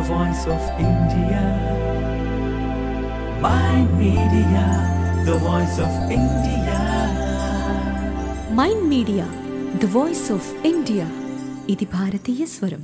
voice of India. My media, the voice of India. Mind media the voice of India ఇది భారతీయ స్వరం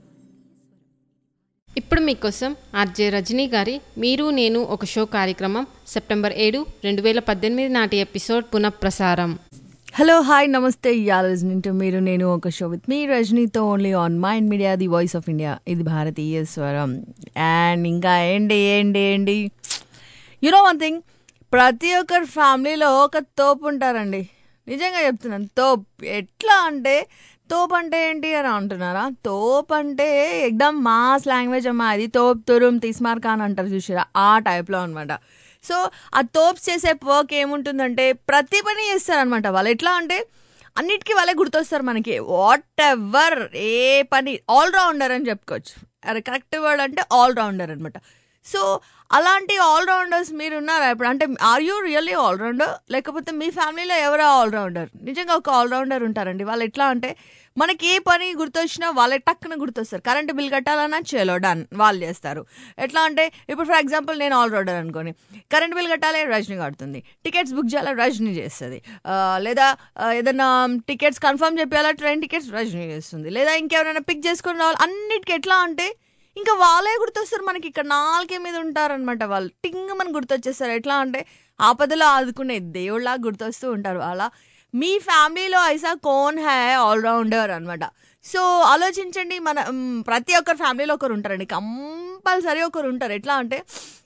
ఇప్పుడు మీకోసం ఆర్జే రజనీ గారి మీరు నేను ఒక షో కార్యక్రమం సెప్టెంబర్ ఏడు రెండు వేల పద్దెనిమిది నాటి ఎపిసోడ్ పునఃప్రసారం హలో హాయ్ నమస్తే ఇవాళ లిజనింగ్ టు మీరు నేను ఒక షో విత్ మీ రజనీతో only on Mind media the voice of India ఇది భారతీయ స్వరం అండ్ ఇంకా ఏంటి ఏంటి ఏంటి యునో వన్ థింగ్ ప్రతి ఒక్కరి ఫ్యామిలీలో ఒక తోపు ఉంటారండి నిజంగా చెప్తున్నాను తోప్ ఎట్లా అంటే తోప్ అంటే ఏంటి అని అంటున్నారా తోప్ అంటే ఎగ్దమ్ మాస్ లాంగ్వేజ్ అమ్మా అది తోప్ తురుమ్ తీస్మార్ ఖాన్ అంటారు చూసారా ఆ టైప్లో అనమాట సో ఆ తోప్స్ చేసే వర్క్ ఏముంటుందంటే ప్రతి పని చేస్తారనమాట వాళ్ళు ఎట్లా అంటే అన్నిటికీ వాళ్ళే గుర్తొస్తారు మనకి వాట్ ఎవర్ ఏ పని ఆల్రౌండర్ అని చెప్పుకోవచ్చు అరే కరెక్ట్ వర్డ్ అంటే ఆల్రౌండర్ అనమాట సో అలాంటి ఆల్రౌండర్స్ మీరు ఉన్నారా ఇప్పుడు అంటే ఆర్ యూ రియల్లీ ఆల్రౌండర్ లేకపోతే మీ ఫ్యామిలీలో ఎవరో ఆల్రౌండర్ నిజంగా ఒక ఆల్రౌండర్ ఉంటారండి వాళ్ళు ఎట్లా అంటే మనకి ఏ పని గుర్తొచ్చినా వాళ్ళే టక్కున గుర్తొస్తారు కరెంట్ బిల్ కట్టాలన్నా చేలో డన్ వాళ్ళు చేస్తారు ఎట్లా అంటే ఇప్పుడు ఫర్ ఎగ్జాంపుల్ నేను ఆల్రౌండర్ అనుకోని కరెంట్ బిల్ కట్టాలి రజనీ కడుతుంది టికెట్స్ బుక్ చేయాలి రజనీ చేస్తుంది ఆ, లేదా ఆ, ఏదైనా టికెట్స్ కన్ఫర్మ్ చెప్పాలా ట్రైన్ టికెట్స్ రజనీ చేస్తుంది లేదా ఇంకెవరైనా పిక్ చేసుకొని రావాలి అన్నిటికీ ఎట్లా అంటే ఇంకా వాళ్ళే గుర్తొస్తారు మనకి ఇక్కడ నాలుగే మీద ఉంటారనమాట వాళ్ళు టింగ్ మన గుర్తొచ్చేస్తారు ఎట్లా అంటే ఆపదలో ఆదుకునే దేవుళ్ళ గుర్తొస్తూ ఉంటారు అలా మీ ఫ్యామిలీలో ఐసా కోన్ హై ఆల్రౌండర్ అనమాట సో ఆలోచించండి మన మ్, ప్రతి ఒక్కరి ఫ్యామిలీలో ఒకరు ఉంటారండి కంపల్సరీ ఒకరు ఉంటారు ఎట్లా అంటే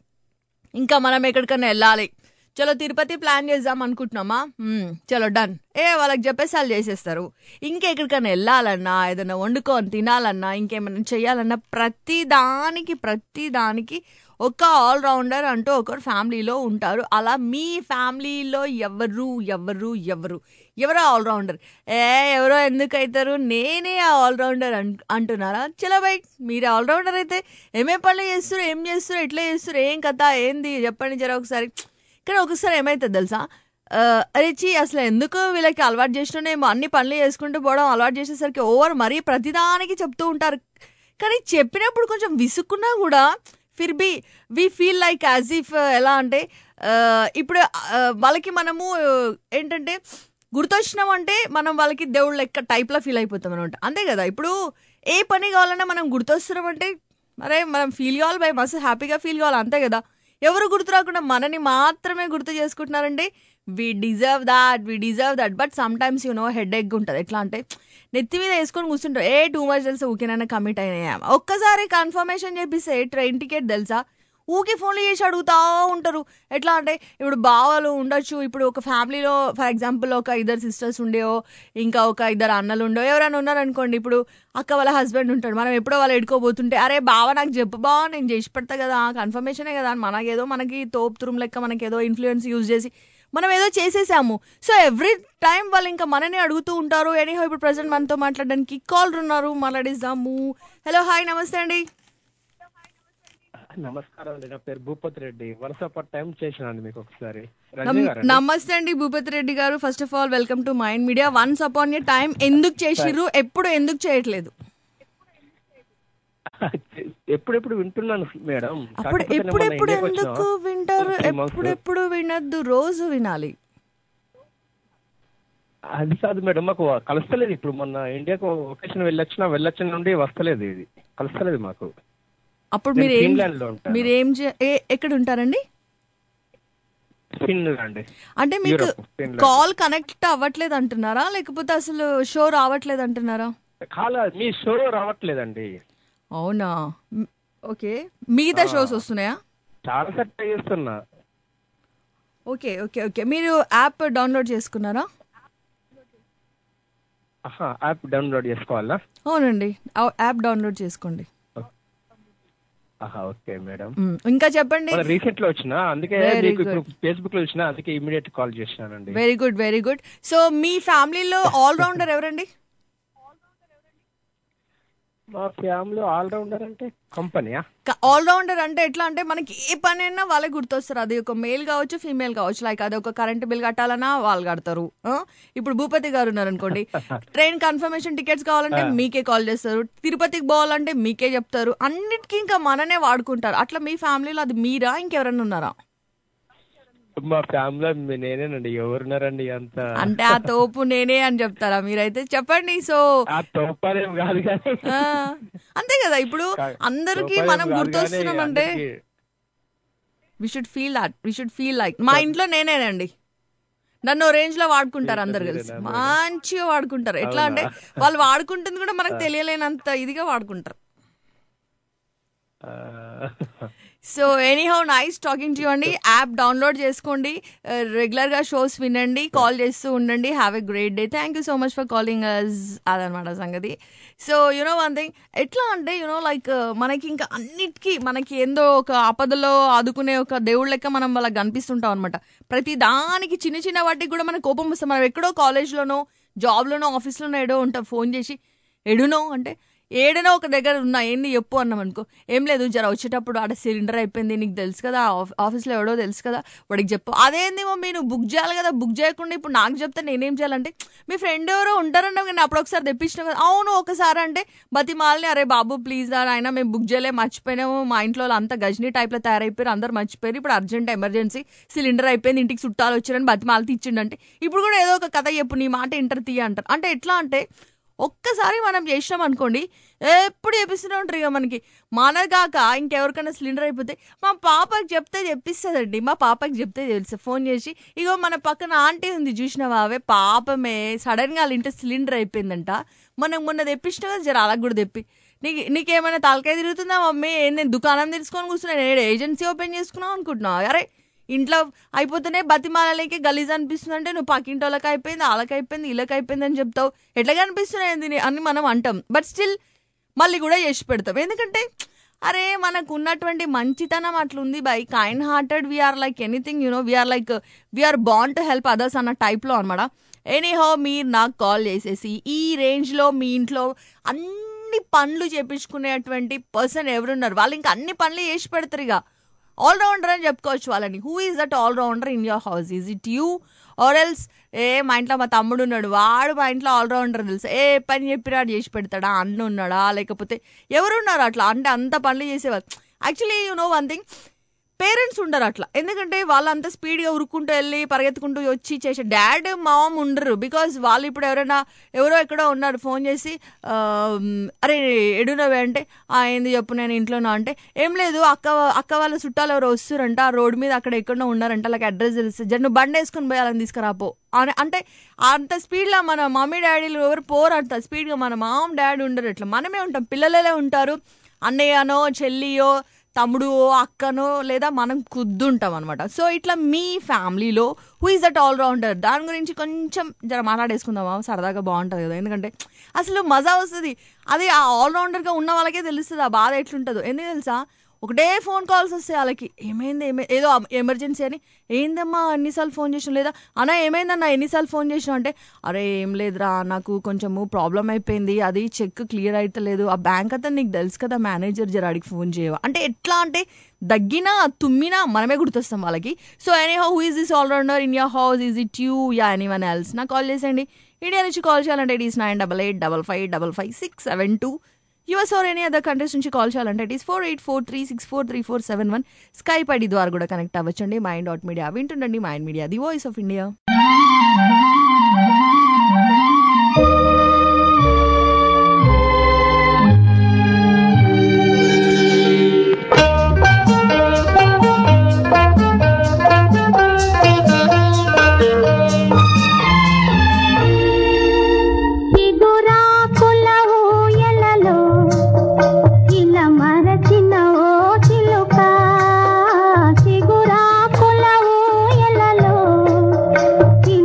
ఇంకా మనం ఎక్కడికైనా వెళ్ళాలి చలో తిరుపతి ప్లాన్ చేద్దాం అనుకుంటున్నామా మ్మ్, చలో డన్ ఏ వాళ్ళకి చెప్పేసి వాళ్ళు చేసేస్తారు ఇంకెక్కడికైనా వెళ్ళాలన్నా ఏదైనా వండుకొని తినాలన్నా ఇంకేమైనా చేయాలన్నా ప్రతి దానికి ప్రతి దానికి ఒక ఆల్రౌండర్ అంటూ ఒకరు ఫ్యామిలీలో ఉంటారు అలా మీ ఫ్యామిలీలో ఎవరు ఎవరు ఎవరు ఎవరో ఆల్రౌండర్ ఏ ఎవరో ఎందుకు అవుతారు నేనే ఆ ఆల్రౌండర్ అన్ అంటున్నారా చలో బై మీరు ఆల్రౌండర్ అయితే ఏమేం పనులు చేస్తారు ఏం చేస్తారు ఎట్లా చేస్తారు ఏం కథ ఏంది చెప్పండి జర ఒకసారి కానీ ఒకసారి ఏమవుతుంది తెలుసా ఆ, అరే చీ అసలు ఎందుకు వీళ్ళకి అలవాటు చేసినానేమో అన్ని పనులు చేసుకుంటూ పోవడం అలవాటు చేసేసరికి ఓవర్ మరీ ప్రతిదానికి చెప్తూ ఉంటారు కానీ చెప్పినప్పుడు కొంచెం విసుక్కున్నా కూడా ఫిర్ బి we feel like as if ఎలా అంటే ఆ, ఇప్పుడు ఆ, వాళ్ళకి మనము ఆ, ఏంటంటే గుర్తొచ్చినామంటే మనం వాళ్ళకి దేవుడు లెక్క టైప్లో ఫీల్ అయిపోతాం అనమాట అంతే కదా ఇప్పుడు ఏ పని కావాలన్నా మనం గుర్తొస్తున్నామంటే అరే మనం ఫీల్ కావాలి బై మస్తు హ్యాపీగా ఫీల్ కావాలి అంతే కదా ఎవరు గుర్తు రాకుండా మనని మాత్రమే గుర్తు చేసుకుంటున్నారంటే we deserve that we deserve that but sometimes you know headache ఉంటుంది ఎట్లా అంటే నెత్తి మీద వేసుకొని కూర్చుంటారు ఏ టూ మచ్ తెలుసా ఊకేనైనా కమిట్ అయినాయా ఒక్కసారి కన్ఫర్మేషన్ చేపిస్తే ట్రైన్ టికెట్ తెలుసా ఊకే ఫోన్లు చేసి అడుగుతా ఉంటారు ఎట్లా అంటే ఇప్పుడు బావలు ఉండొచ్చు ఇప్పుడు ఒక ఫ్యామిలీలో ఫర్ ఎగ్జాంపుల్ ఒక ఇద్దరు సిస్టర్స్ ఉండేవో ఇంకా ఒక ఇద్దరు అన్నలు ఉండో ఎవరైనా ఉన్నారనుకోండి ఇప్పుడు అక్క వాళ్ళ హస్బెండ్ ఉంటాడు మనం ఎప్పుడో వాళ్ళు ఎడుకోబోతుంటే అరే బావ నాకు చెప్పు బావ నేను చేసి పెడతా కదా కన్ఫర్మేషనే కదా అని మనకేదో మనకి తోపు తురుము లెక్క మనకి ఏదో ఇన్ఫ్లుయెన్స్ యూజ్ చేసి మనం ఏదో చేసేసాము సో ఎవ్రీ టైం వాళ్ళు ఇంకా మననే అడుగుతూ ఉంటారు ఎనీహో ఇప్పుడు ప్రజెంట్ మనతో మాట్లాడడానికి కాల్ ఉన్నారు మాట్లాడిస్తాము హలో హాయ్ నమస్తే అండి నమస్కారం అండి నా పేరు భూపతి రెడ్డి వరుస పట్ టైం చేసినాను మీకు ఒకసారి నమ్- రజనీ గారు నమస్తే అండి భూపతి రెడ్డి గారు first of all welcome to mind Media once upon a time ఎందుకు చేసిర్రు ఎప్పుడు ఎందుకు చేయట్లేదు ఎప్పుడెప్పుడు వింటున్నాను మేడం అప్పుడు కాకపోతే నేను ఎప్పుడు మొన్న ఎప్పుడు ఇండియాకి ఎందుకు వచ్చిన వింటారు three months. ఎప్పుడు ఎప్పుడు వినొద్దు రోజు వినాలి అది కాదు మేడం మాకు కలుస్తలేదు ఇప్పుడు మొన్న ఇండియాకు ఒకేషన్ వెళ్ళొచ్చినా వెళ్ళొచ్చిన నుండి వస్తలేదు ఇది కలుస్తలేదు మాకు అప్పుడు నేను మీరు ఏం ఫిన్లాండ్ లో ఉంటాను. మీరు ఏం చే- ఏ- ఎక్కడ ఉంటారండి ఫిన్లాండ్ అంటే మీకు యూరోప్, ఫిన్లాండ్. కాల్ కనెక్ట్ అవ్వట్లేదు అంటున్నారా లేకపోతే అసలు షో రావట్లేదు అంటున్నారా కాలా మీ షో రావట్లేదండి అవునా మ్, ఓకే మిగతా షోస్ వస్తున్నాయా చాలా సెట్ చేస్తున్నా ఓకే ఓకే ఓకే మీరు యాప్ డౌన్లోడ్ చేసుకున్నారా ఆహా యాప్ డౌన్లోడ్ చేసుకోవాలా అవునండి ఆ యాప్ డౌన్లోడ్ చేసుకోండి ఆహా ఓకే మేడం మ్, ఇంకా చెప్పండి రీసెంట్ లో వచ్చిన అందుకే Very మీకు ఇప్పుడు good. ఫేస్బుక్ లో వచ్చిన అందుకే ఇమీడియట్ కాల్ చేసినానండి very good very good so మీ ఫ్యామిలీలో ఆల్ రౌండర్ ఎవరండి మా ఫ్యామిలీ ఆల్రౌండర్ అంటే కంపెనీయా ఆల్రౌండర్ అంటే ఎట్లా అంటే మనకి ఏ పని అయినా వాళ్ళే గుర్తొస్తారు అది ఒక మేల్ కావచ్చు ఫీమేల్ కావచ్చు లైక్ అది ఒక కరెంట్ బిల్ కట్టాలన్నా వాళ్ళు కడతారు ఆ? ఇప్పుడు భూపతి గారు ఉన్నారు అనుకోండి ట్రైన్ కన్ఫర్మేషన్ టికెట్స్ కావాలంటే మీకే కాల్ చేస్తారు తిరుపతికి పోవాలంటే మీకే చెప్తారు అన్నిటికీ ఇంకా మననే వాడుకుంటారు అట్లా మీ ఫ్యామిలీలో అది మీరా ఇంకెవరన్నా ఉన్నారా మా ఫ్యామిలీలో నేనేనండి ఎవరున్నారండి అంత అంటే ఆ తోపు నేనే అని చెప్తారా మీరైతే చెప్పండి సో ఆ తోపాలేం కాదు కానీ ఆ, అంతే కదా ఇప్పుడు అందరికి తోపాలేం మనం కాదు కానీ గుర్తొస్తున్నాం అంటే అందరికీ we should feel that we should feel like మా ఇంట్లో నేనేనండి నన్ను రేంజ్ లో వాడుకుంటారు అందరు కలిసి మంచిగా వాడుకుంటారు ఎట్లా అంటే వాళ్ళు వాడుకుంటుంది కూడా మనకు తెలియలేనంత ఇదిగా వాడుకుంటారు ఆ, so anyhow nice talking to అండి యాప్ డౌన్లోడ్ చేసుకోండి రెగ్యులర్ గా షోస్ వినండి కాల్ చేస్తూ ఉండండి have a great day thank you so much for calling us అదనమాట సంగతి సో యునో వన్ థింగ్ ఎట్లా అంటే యునో లైక్ మనకి ఇంకా అన్నిటికీ మనకి ఏందో ఒక ఆపదలో ఆదుకునే ఒక దేవుళ్ళ లెక్క మనం వాళ్ళకి కనిపిస్తుంటాం అనమాట ప్రతి దానికి చిన్న చిన్న వాటికి కూడా మనకు కోపం వస్తాం మనం ఎక్కడో కాలేజ్లోనో జాబ్లోనో ఆఫీస్లోనో ఏడో ఉంటాం ఫోన్ చేసి ఎడునో అంటే ఏడనో ఒక దగ్గర ఉన్నా ఏంది చెప్పు అన్నాం అనుకో ఏం లేదు జర వచ్చేటప్పుడు ఆడ సిలిండర్ అయిపోయింది నీకు తెలుసు కదా ఆఫ్- ఆఫీస్లో ఎవడో తెలుసు కదా వాడికి చెప్పు అదేంది మమ్మీ నువ్వు బుక్ చేయాలి కదా బుక్ చేయకుండా ఇప్పుడు నాకు చెప్తే నేనేం చేయాలంటే మీ ఫ్రెండ్ ఎవరో ఉంటారన్నావు కానీ అప్పుడు ఒకసారి తెప్పించినావు కదా అవును ఒకసారి అంటే బతిమాలని అరే బాబు ప్లీజ్ రా ఆయన మేము బుక్ చేయలే మర్చిపోయినాము మా ఇంట్లో వాళ్ళు అంతా గజనీ టైప్లో తయారైపోయారు అందరు మర్చిపోయారు ఇప్పుడు అర్జెంట్ ఎమర్జెన్సీ సిలిండర్ అయిపోయింది ఇంటికి చుట్టాలు వచ్చారని బతిమాల తీచ్చిండంటే ఇప్పుడు కూడా ఏదో ఒక కథ చెప్పు నీ మాట ఇంటర్ తీయ అంటారు అంటే ఎట్లా అంటే ఒక్కసారి మనం చేసినాం అనుకోండి ఎప్పుడు చెప్పిస్తూనే ఉంటారు ఇక మనకి మనగాక ఇంకెవరికైనా సిలిండర్ అయిపోతే మా పాపకి చెప్తే చెప్పిస్తుందండి మా పాపకి చెప్తే తెలుసు ఫోన్ చేసి ఇగో మన పక్కన ఆంటీ ఉంది చూసినావా అవే పాపమే సడన్ గా వాళ్ళ ఇంట్లో సిలిండర్ అయిపోయిందంట మనం మొన్న తెప్పించిన కదా జర అలా కూడా తెప్పి నీకు నీకేమైనా తలకాయ తిరుగుతుందా మమ్మీ ఏం నేను దుకాణం తెరుచుకొని కూర్చున్నా నేను ఏజెన్సీ ఓపెన్ చేసుకున్నావు అనుకుంటున్నావు అరే ఇంట్లో అయిపోతేనే బతిమాలకి గలీజ్ అనిపిస్తుంది అంటే నువ్వు పక్కింటి వాళ్ళకి అయిపోయింది వాళ్ళకి అయిపోయింది వీళ్ళకి అయిపోయింది అని చెప్తావు ఎట్లా కనిపిస్తున్నాయి దీని అని మనం అంటాం బట్ స్టిల్ మళ్ళీ కూడా చేసి పెడతాం ఎందుకంటే అరే మనకు ఉన్నటువంటి మంచితనం అట్లుంది by kind hearted we are like anything you know we are like we are bound to help others అన్న టైప్లో అనమాట ఎనీహో మీరు నాకు కాల్ చేసేసి ఈ రేంజ్లో మీ ఇంట్లో అన్ని పనులు చేపించుకునేటువంటి పర్సన్ ఎవరున్నారు వాళ్ళు ఇంకా అన్ని పనులు చేసి పెడతారు ఇక ఆల్రౌండర్ అని చెప్పుకోవచ్చు వాళ్ళని who is that allrounder in your house is it you or else ఏ మా ఇంట్లో మా తమ్ముడు ఉన్నాడు వాడు మా ఇంట్లో ఆల్రౌండర్ తెలుసు ఏ పని చెప్పినాడు చేసి పెడతాడా అన్న ఉన్నాడా లేకపోతే ఎవరున్నారు అట్లా అంటే అంత పనులు చేసేవాళ్ళు actually you know one thing parents ఉండరు అట్లా ఎందుకంటే వాళ్ళంత స్పీడ్గా ఉరుక్కుంటూ వెళ్ళి పరిగెత్తుకుంటూ వచ్చి చేసే డాడ్ మామ్ ఉండరు బికాజ్ వాళ్ళు ఇప్పుడు ఎవరైనా ఎవరో ఎక్కడో ఉన్నారు ఫోన్ చేసి ఆ, అరే ఎడునవే అంటే "ఆ, ఏంది చెప్పు నేను ఇంట్లోనా అంటే ఏం లేదు అక్క అక్క వాళ్ళ చుట్టాలు ఎవరో వస్తారంట ఆ రోడ్ మీద అక్కడ ఎక్కడో ఉన్నారంట వాళ్ళకి అడ్రస్ తెలిస్తే జర నువ్వు బండి వేసుకొని పోయి వాళ్ళని తీసుకురాపో అని అంటే అంత స్పీడ్లో మన మమ్మీ డాడీలు ఎవరు పోరు అంత స్పీడ్గా మన మామ్ డాడీ ఉండరు ఇట్లా మనమే ఉంటాం పిల్లలే ఉంటారు అన్నయ్యనో చెల్లియో తమ్ముడు అక్కనో లేదా మనం కుద్దుంటాం అనమాట సో ఇట్లా మీ ఫ్యామిలీలో హూ ఇస్ దట్ ఆల్రౌండర్ దాని గురించి కొంచెం జర మాట్లాడేసుకుందామా సరదాగా బాగుంటుంది కదా ఎందుకంటే అసలు మజా వస్తుంది అది ఆ ఆల్రౌండర్గా ఉన్న వాళ్ళకే తెలుస్తుంది ఆ బాధ ఎట్లుంటుందో ఎందుకు తెలుసా ఒకటే ఫోన్ కాల్స్ వస్తాయి వాళ్ళకి ఏమైంది ఏమై ఏదో ఎమర్జెన్సీ అని ఏందమ్మా ఎన్నిసార్లు ఫోన్ చేసినావు లేదా అన్న ఏమైందన్న ఎన్నిసార్లు ఫోన్ చేసినావు అంటే అరే ఏం లేదురా నాకు కొంచెము ప్రాబ్లం అయిపోయింది అది చెక్ క్లియర్ అవుతలేదు ఆ బ్యాంక్ అతను నీకు తెలుసు కదా మేనేజర్ జర అడిగి ఫోన్ చేయవా అంటే ఎట్లా అంటే దగ్గినా తుమ్మినా మనమే గుర్తొస్తాం వాళ్ళకి so anyhow who is this all rounder in your house is it you యా ఎనీ వన్ ఎల్స్ నాకు కాల్ చేసేయండి ఇండియా నుంచి కాల్ చేయాలంటే it is nine double eight double five double five six seven two US or any other countries నుంచి call చేయాలంటే it is four eight four three six four three four seven one Skype ID ద్వారా కూడా connect అవ్వచ్చండి mind dot media వింటుండండి mind media the voice of India చిగురాకుల ఊయలలో ఇలా మరచిన ఓ చిలుక చిగురాకుల ఊయలలో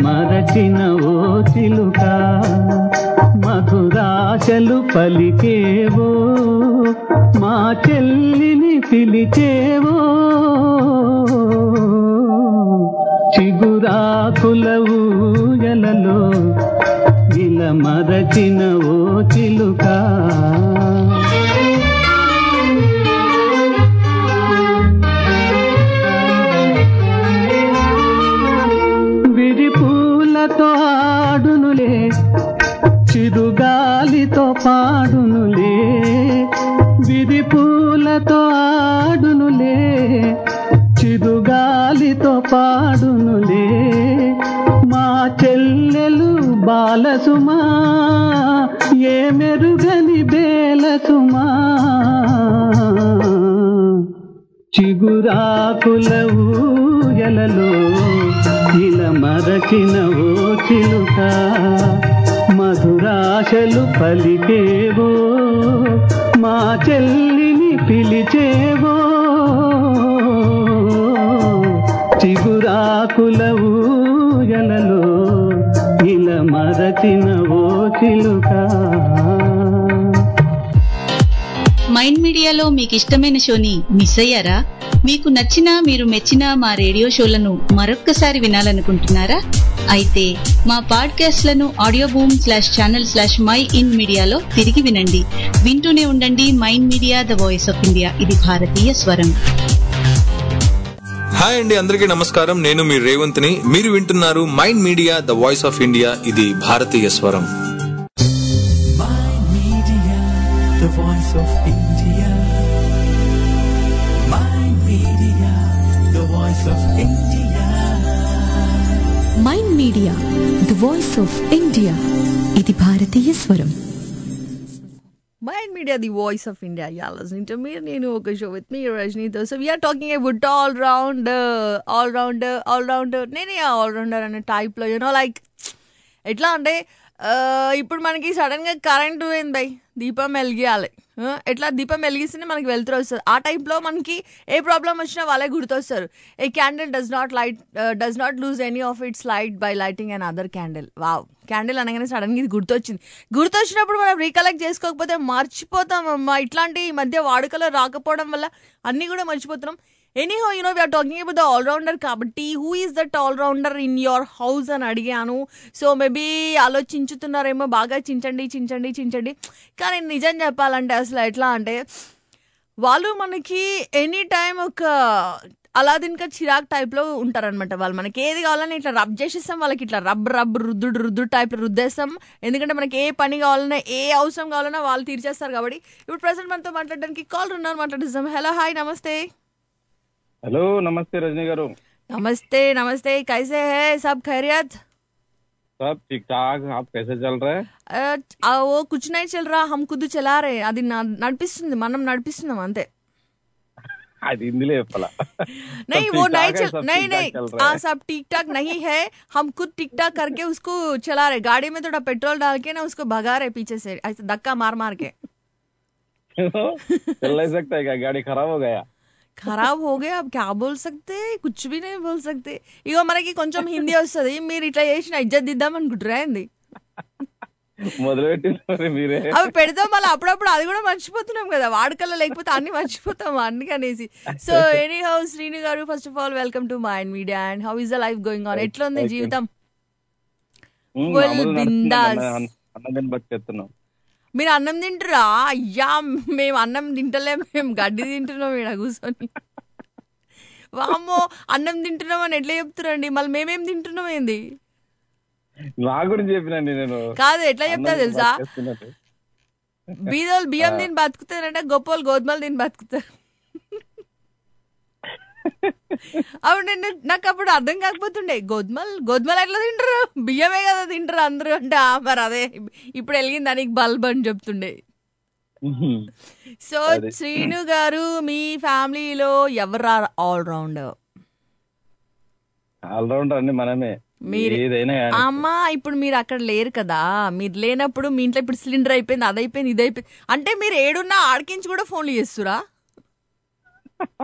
మరచిన ఓ చిలుక మధురాశలు పలికేవో మా చెల్లిని పిలిచేవో చిగురాకుల ఊయలలో ఇలా మరచిన ఓ చిలుక విడి పూలతో ఆడునులే చిరుగాలితో పాడునులే విడి పూలతో ఆడునులే చిరుగాలితో పాడునులే మా చెల్లెలు బాలసుమా ఏ మెరుగని బేలసుమా చిగురాకుల ఊయలలో ఇలా మరచిన ఓ చిలుక మధురాశలు పలికేవో మా చెల్లిని పిలిచేవో చిగురాకుల ఊయలలో ఇలా మరచిన ఓ చిలుక మైండ్ మీడియాలో మీకు ఇష్టమైన షోని మిస్ అయ్యారా మీకు నచ్చిన మీరు మెచ్చిన మా రేడియో షోలను మరొక్కసారి వినాలనుకుంటున్నారా అయితే మా పాడ్కాస్ట్లను audioboom slash channel slash mind మీడియాలో తిరిగి వినండి వింటూనే ఉండండి mind media the voice of India ఇది భారతీయ స్వరం హాయ్ అండి అందరికీ నమస్కారం నేను మీ రేవంత్ని మీరు వింటున్నారు mind media the voice of India ఇది భారతీయ స్వరం the voice of India. My media, the voice of India. Mind media the voice of India ఇది భారతీయ స్వరం mind media the voice of India you're listening to మీరు నేను ఒక show with మీ రజనీతో so we're talking about all round all round all round నేనే all rounder అనే టైప్లో యూనో లైక్ ఎట్లా అంటే ఆ, ఇప్పుడు మనకి సడన్గా కరెంట్ పోయింది బై దీపం వెలిగియాలి ఆ, ఎట్లా దీపం వెలిగిస్తేనే మనకి వెళ్తురు వస్తుంది ఆ టైప్లో మనకి ఏ ప్రాబ్లం వచ్చినా వాళ్ళే గుర్తొస్తారు a candle does not light does not lose any of its light by lighting and other candle wow candle అనగానే సడన్గా ఇది గుర్తొచ్చింది గుర్తొచ్చినప్పుడు మనం రీకలెక్ట్ చేసుకోకపోతే మర్చిపోతాం అమ్మా ఇట్లాంటి ఈ మధ్య వాడుకలో రాకపోవడం వల్ల అన్నీ కూడా మర్చిపోతున్నాం anyhow you know we're talking about the all rounder కాబట్టి who is that allrounder in your house అని అడిగాను సో మేబీ ఆలోచించుతున్నారేమో బాగా చించండి చించండి చించండి కానీ నిజం చెప్పాలంటే అసలు ఎట్లా అంటే వాళ్ళు మనకి ఎనీ టైం ఒక అలాదిన్ కా చిరాక్ టైప్లో ఉంటారనమాట వాళ్ళు మనకి ఏది కావాలని ఇట్లా రబ్ చేసేస్తాం వాళ్ళకి ఇట్లా రబ్ రబ్ రుద్దుడు రుద్దుడు టైప్ రుద్దేస్తాం ఎందుకంటే మనకి ఏ పని కావాలన్నా ఏ అవసరం కావాలన్నా వాళ్ళు తీర్చేస్తారు కాబట్టి ఇప్పుడు ప్రజెంట్ మనతో మాట్లాడడానికి కాల్ ఉన్నారు మాట్లాడిస్తాం హలో హాయ్ నమస్తే हेलो नमस्ते रजनी गारू नमस्ते नमस्ते कैसे है सब खैरियत सब ठीक ठाक आप कैसे चल रहे हैं अ, आ, वो कुछ नहीं चल रहा हम खुद चला रहे हैं. అది నా- నడిపిస్తుంది మనం నడిపిస్తున్నాం అంతే అది హిందీలో చెప్పాలా नहीं सब वो ठीक-ठाक नहीं है, चल सब नहीं ठीक-ठाक नहीं चल रहा हाँ है। सब ठीक ठाक नहीं है हम खुद टिक टाक करके उसको चला रहे गाड़ी में थोड़ा पेट्रोल डाल के ना उसको भगा रहे पीछे से ऐसे धक्का मार मार के चल नहीं सकता है क्या गाड़ी खराब हो गया ఖరాబ్ हो गया अब क्या बोल सकते कुछ भी नहीं बोल सकते ఇగో మనకి కొంచెం హిందీ వస్తుంది మీరు ఇట్లా చేసిన ఇజ్జత్ దిద్దాం అనుకుంటారా ఏంది మొదలు పెట్టింది మరి మీరే అవి పెడతాం మళ్ళీ అప్పుడప్పుడు అది కూడా మర్చిపోతున్నాం కదా వాడుకల్లో లేకపోతే అన్ని మర్చిపోతాం అందుకనేసి so anyhow Srinu garu first of all welcome to mind media and how is the life going on ఎట్లా ఉంది Okay. జీవితం ఉమ్, Full మామూలు నడుస్తుంది బిందాస్. అన్న- అన్న- అన్నం తిని బతికేస్తున్నాం మీరు అన్నం తింటురా అయ్యా మేము అన్నం తింటలేం మేము గడ్డి తింటున్నాం ఇక్కడ కూర్చొని వామ్మో అన్నం తింటున్నాం అని ఎట్లా చెప్తున్నారండి మళ్ళీ మేమేం తింటున్నాం ఏంది నా గురించి చెప్పినండి నేను కాదు ఎట్లా చెప్తా అన్నం తిని తెలుసా బతికేస్తున్నట్టు. బీదోళ్ళు బియ్యం ఆ. తిని బతుకుతారంటే గొప్పలు గోధుమలు తిని బతుకుతారు అప్పుడు నేను నాకు అప్పుడు అర్థం కాకపోతుండే గోధుమలు గోధుమలు ఎట్లా తింటారు బియ్యమే కదా తింటారు అందరూ అంటే "ఆ, మరి అదే ఇప్పుడు వెలిగింది దానికి బల్బ్ అని చెప్తుండే ఉహుం. సో అది. శ్రీను గారు మీ ఫ్యామిలీలో ఎవరు ఆల్ రౌండర్ ఆల్రౌండర్ అండి మనమే మీరు ఏదైనా కానీ. అమ్మా ఇప్పుడు మీరు అక్కడ లేరు కదా మీరు లేనప్పుడు మీ ఇంట్లో ఇప్పుడు సిలిండర్ అయిపోయింది అది అయిపోయింది ఇది అయిపోయింది అంటే మీరు ఏడున్నా ఆడికించి కూడా ఫోన్లు చేస్తురా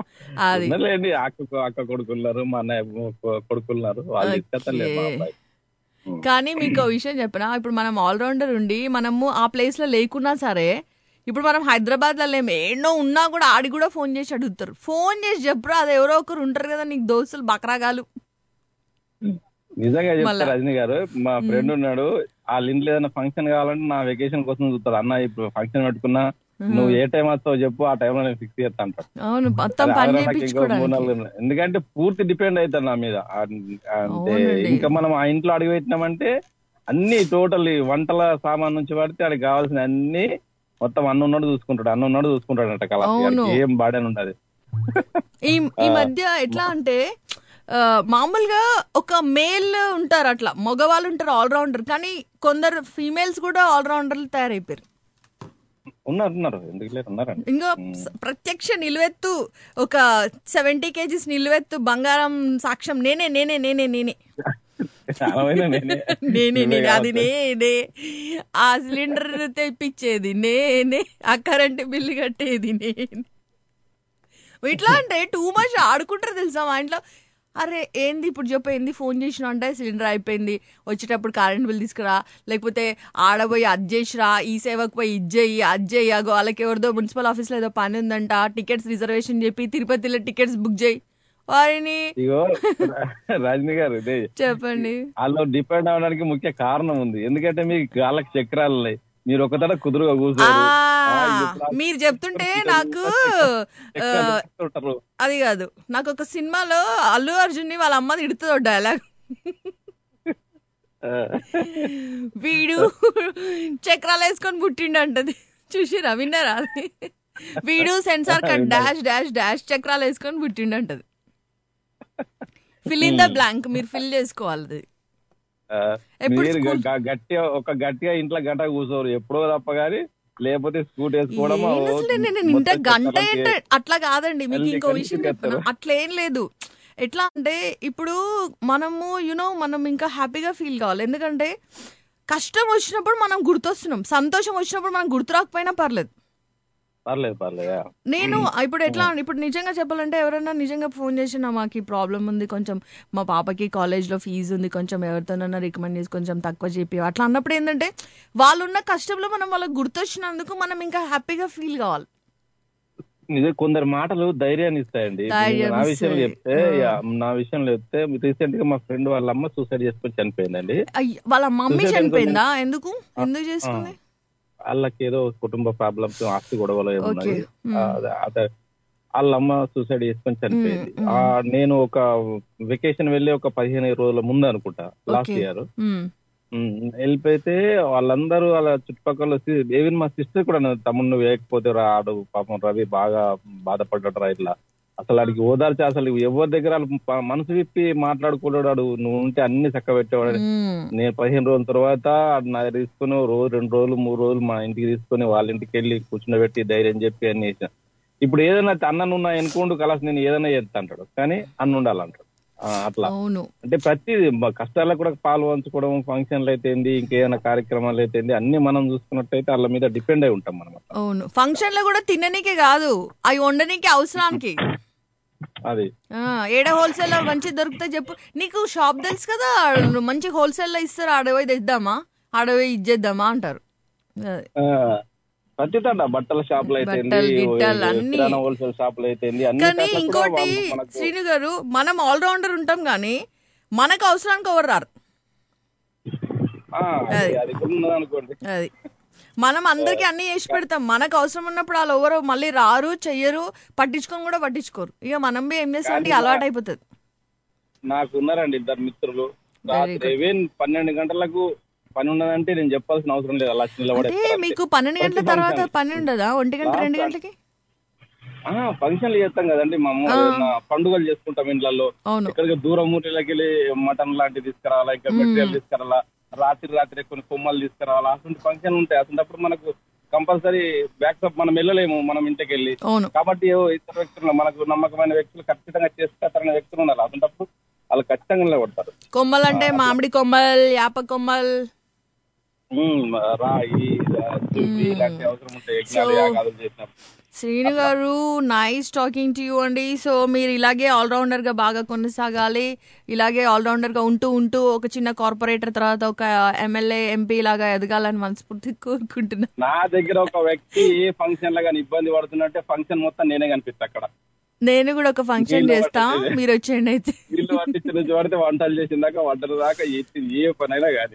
అది ఉన్నలేండి అక్క అక్క కొడుకున్నారు మా అన్నయ్య కొ- కొడుకున్నారు వాళ్ళు తీసుకెళ్తారు మా Okay. అబ్బాయి కానీ మీకు ఒక విషయం చెప్పనా ఇప్పుడు మనం ఆల్రౌండర్ ఉండి మనము ఆ ప్లేస్ లో లేకున్నా సరే ఇప్పుడు మనం హైదరాబాద్ లో లేము ఎన్నో ఉన్నా కూడా ఆడి కూడా ఫోన్ చేసి అడుగుతారు ఫోన్ చేసి చెప్పురా అది ఎవరో ఒకరు ఉంటారు కదా నీకు దోస్తులు బకరాగాలు నిజంగా మళ్ళా. చెప్తారు రజనీ గారు మా ఫ్రెండ్ ఉన్నాడు వాళ్ళ ఇంట్లో ఏదైనా ఫంక్షన్ కావాలంటే నా వెకేషన్ కోసం చూస్తాడు అన్న ఇప్పుడు ఫంక్షన్ పెట్టుకున్నా నువ్వు ఏ టైం వస్తావు చెప్పు ఆ టైంలో నేను ఫిక్స్ చేస్తా అంటాడు అవును మొత్తం అరే, పని ఆగరా నాకు ఇంకో మూడు నాలుగు చేయించుకోవడానికి ఉన్నాయి. ఎందుకంటే పూర్తి డిపెండ్ అవుతాడు నా మీద ఆ- అంటే అవునండి. ఇంకా మనం ఆ ఇంట్లో అడుగు పెట్టినామంటే అన్ని టోటల్ వంటల సామాన్ నుంచి పడితే ఆడికి కావాల్సిన అన్ని మొత్తం అన్న ఉన్నాడు చూసుకుంటాడు అన్న ఉన్నాడు చూసుకుంటాడు అంట కళ అవును. ఏం బాడని ఉండదు ఈ ఈ మధ్య ఎట్లా అంటే ఆ, మామూలుగా ఒక మేల్ ఉంటారు అట్లా మగవాళ్ళు ఉంటారు ఆల్రౌండర్ కానీ కొందరు ఫీమేల్స్ కూడా ఆల్రౌండర్లు తయారైపోయారు ఉన్నారు ఉన్నారు ఎందుకు లేరు ఉన్నారండి ఇంకా స- ప్రత్యక్ష నిలువెత్తు ఒక సెవెంటీ కేజీస్ నిలువెత్తు బంగారం సాక్ష్యం నేనే నేనే నేనే నేనే అలాగే నేనే నేనే నువ్వే నేనే అది కాబట్టి. నేనే ఆ సిలిండర్ తెప్పించేది నేనే ఆ కరెంట్ బిల్లు కట్టేది నేనే ఇట్లా అంటే టూ మచ్ ఆడుకుంటారు తెలుసా మా ఇంట్లో అరే ఏంది ఇప్పుడు చెప్పు ఏంది ఫోన్ చేసిన అంటే సిలిండర్ అయిపోయింది వచ్చేటప్పుడు కరెంట్ బిల్ తీసుకురా లేకపోతే ఆడపోయి అది చేసిరా ఈ సేవకు పోయి ఇది చేయి అది చేయి అగో వాళ్ళకి ఎవరిదో మున్సిపల్ ఆఫీస్లో ఏదో పని ఉందంట టికెట్స్ రిజర్వేషన్ చెప్పి తిరుపతిలో టికెట్స్ బుక్ చేయి వారిని ఇగో రజనీ గారు ఇదే చెప్పండి వాళ్ళు డిపెండ్ అవడానికి ముఖ్య కారణం ఉంది ఎందుకంటే మీకు వాళ్ళకి చక్రాలు ఉన్నాయి మీరు ఒక తడ కుదురుగా కూర్చోరు ఆ, ఆ, ఎప్పుడు మీరు చెప్తుంటే నాకు ఆ, చక్రాలు ఉంటారు. అది కాదు నాకు ఒక సినిమాలో అల్లు అర్జున్ వాళ్ళ అమ్మ తిడుతుంది డైలాగ్ ఆ, వీడు చక్రాలు వేసుకొని పుట్టిండు అంటది చూసిరా విన్నారా అది వీడు censor cut dash dash dash చక్రాలు వేసుకొని పుట్టిండు అంటది ఫిల్ ఇన్ ద బ్లాంక్ మీరు ఫిల్ చేసుకోవాలి అది. ఆ, ఎప్పుడు మీరు స్కూల్- గ- గట్టిగా ఒక గట్టిగా ఇంట్లో గంట కూర్చోరు ఎప్పుడో తప్ప గానీ లేకపోతే స్కూట్ వేసుకోవడం ఏం అసలు నేను ఇంత గంట ఏంట అట్లా కాదండి మీకు వెళ్ళి ఇంకో కలిసి విషయం చేస్తారు. చెప్పను అట్లా ఏం లేదు ఎట్లా అంటే ఇప్పుడు మనము యునో మనం ఇంకా హ్యాపీగా ఫీల్ కావాలి ఎందుకంటే కష్టం వచ్చినప్పుడు మనం గుర్తొస్తున్నాం సంతోషం వచ్చినప్పుడు మనం గుర్తు రాకపోయినా పర్లేదు పర్లేదు పర్లేదు ఆ. నేను ఇప్పుడు ఎట్లా ఇప్పుడు నిజంగా చెప్పాలంటే ఎవరైనా నిజంగా ఫోన్ చేసినా మాకు ఈ ప్రాబ్లం ఉంది కొంచెం మా పాపకి కాలేజ్లో ఫీజు ఉంది కొంచెం ఎవరితోనైనా రికమెండ్ చేసి కొంచెం తక్కువ చెప్పి అట్లా అన్నప్పుడు ఏంటంటే వాళ్ళు ఉన్న కష్టంలో మనం వాళ్ళకి గుర్తొచ్చినందుకు మనం ఇంకా హ్యాపీగా ఫీల్ కావాలి నిజం కొందరు మాటలు ధైర్యాన్ని ఇస్తాయండి ధైర్యం నా విషయంలో ఇస్తాయి. చెప్తే యా, నా విషయంలో చెప్తే రీసెంట్ గా మా ఫ్రెండ్ వాళ్ళ అమ్మ సూసైడ్ చేసుకొని చనిపోయిందండి అయ్య, వాళ్ళ మమ్మీ Suicide చనిపోయిందా ఎందుకు ఎందుకు ఆ, చేసుకుంది వాళ్ళకి ఏదో కుటుంబ ప్రాబ్లమ్స్ ఆస్తి గొడవలు ఏమో ఓకే ఉన్నాయి. ఆ, అదే- అదే వాళ్ళ అమ్మ సూసైడ్ చేసుకొని చనిపోయింది మ్మ్, ఆ, నేను ఒక వెకేషన్ వెళ్ళి ఒక పదిహేను రోజుల ముందు అనుకుంటా లాస్ట్ ఓకే. ఇయర్ మ్మ్. వెళ్ళిపోతే వాళ్ళందరూ వాళ్ళ చుట్టుపక్కల ఈవెన్ మా సిస్టర్ కూడా అన్నది, తమ్ముడు నువ్వు వేయకపోతే రాడు పాపం రవి బాగా బాధపడ్డాడు రా ఇట్లా అసలు ఆడికి ఓదార్చి అసలు ఎవరి దగ్గర వాళ్ళు ప- మనసు విప్పి మాట్లాడుకున్నాడు నువ్వు ఉంటే అన్ని చక్క పెట్టేవాడు మ్మ్. నేను పదిహేను రోజుల తర్వాత ఆడు నాకు తీసుకుని ఓ రోజు రెండు రోజులు మూడు రోజులు మా ఇంటికి తీసుకుని వాళ్ళ ఇంటికి వెళ్ళి కూర్చుండబెట్టి ధైర్యం చెప్పి అన్ని చేసిన ఇప్పుడు ఏదైనా అన్న నువ్వు నా ఎన్నుకోండు కలాస్ నేను ఏదైనా చేస్తా అంటాడు కానీ అన్న ఉండాలంటాడు ఆ, అట్లా అవును అంటే ప్రతి కష్టాలకు కూడా పాలు పంచుకోవడం ఫంక్షన్లు అయితే ఇంకేదైనా కార్యక్రమాలు అయితే అన్ని మనం చూసుకున్నట్టయితే వాళ్ళ మీద డిపెండ్ అయి ఉంటాం మనం అవును ఫంక్షన్ లో కూడా తిననీకే కాదు అవి వండనీకి అవసరానికి అది ఆ, ఏడ హోల్సేల్ లో మంచి దొరికితే చెప్పు నీకు షాప్ తెలుసు కదా నువ్వు మంచి హోల్సేల్ లో ఇస్తారు ఆడపోయి తెద్దామా ఆడపోయి ఇచ్చేద్దామా అంటారు అదే. ఆ, ప్రతి తండ బట్టల షాపులు అయితే బట్టలు, గిట్టలు అన్ని. హోల్సేల్ షాపులు అయితే అన్ని కానీ చోట్ల కూడా ఇంకోటి వాళ్ళు మనకు శ్రీను గారు మనం ఆల్రౌండర్ ఉంటాం కానీ మనకు అవసరానికి ఎవరు రారు ఆ, అది అది కూడా ఉన్నది అనుకోండి అది మనం అందరికి అన్ని చేసి పెడతాం మనకు అవసరం ఉన్నప్పుడు వాళ్ళు ఎవరు మళ్ళీ రారు చెయ్యరు పట్టించుకొని కూడా పట్టించుకోరు ఇక మనం బి ఏం చేస్తాం అంటే అలవాటు అయిపోతుంది నాకు ఉన్నారండి ఇద్దరు మిత్రులు Very రాత్రి ఈవెన్ పన్నెండు గంటలకు పని ఉన్నదంటే నేను చెప్పాల్సిన అవసరం లేదు అలా నిలబడే అంటే మీకు పన్నెండు గంటల తర్వాత పని ఉండదా ఒంటి గంట రెండు గంటలకి ఫంక్షన్లు చేస్తాం కదండి మా అమ్మ ఏదైనా పండుగలు చేసుకుంటాం ఇండ్లలో అవును ఇక్కడికి దూరం ఊరిలోకి వెళ్ళి మటన్ లాంటివి తీసుకురావాలా ఇంకా మెటీరియల్ తీసుకురావాలా రాత్రి రాత్రి కొన్ని కొమ్మలు తీసుకురావాలా అటువంటి ఫంక్షన్ ఉంటాయి అటువంటిప్పుడు మనకు కంపల్సరీ బ్యాక్అప్ మనం వెళ్ళలేము మనం ఇంటికి వెళ్ళి అవును కాబట్టి ఏవో ఇతర వ్యక్తులు మనకు నమ్మకమైన వ్యక్తులు ఖచ్చితంగా చేసుకుంటారనే వ్యక్తులు ఉన్నారు అటువంటిప్పుడు వాళ్ళు ఖచ్చితంగా నిలబడతారు కొమ్మలు అంటే మామిడి కొమ్మలు యాప కొమ్మలు ఉమ్, రాయి దువ్వి ఇలాంటి అవసరం ఉంటాయి యజ్ఞాలు So- యాగాదులు చేసినప్పుడు Srinu garu nice talking to you అండి సో మీరు ఇలాగే ఆల్రౌండర్ గా బాగా కొనసాగాలి ఇలాగే ఆల్రౌండర్ గా ఉంటూ ఉంటూ ఒక చిన్న కార్పొరేటర్ తర్వాత ఒక ఎమ్మెల్యే ఎంపీ లాగా ఎదగాలని మనస్ఫూర్తి కోరుకుంటున్నా నా దగ్గర ఒక వ్యక్తి ఏ ఫంక్షన్ లో కానీ ఇబ్బంది పడుతున్నట్టే ఫంక్షన్ మొత్తం నేనే కనిపిస్తా అక్కడ నేను కూడా ఒక ఫంక్షన్ వీళ్ళు చేస్తా పట్టేది. మీరు వచ్చేయండి అయితే వీళ్ళు పట్టించిన నుంచి పడితే వంటలు చేసిన దాకా వంటల దాకా ఏ- ఏ పనైనా కానీ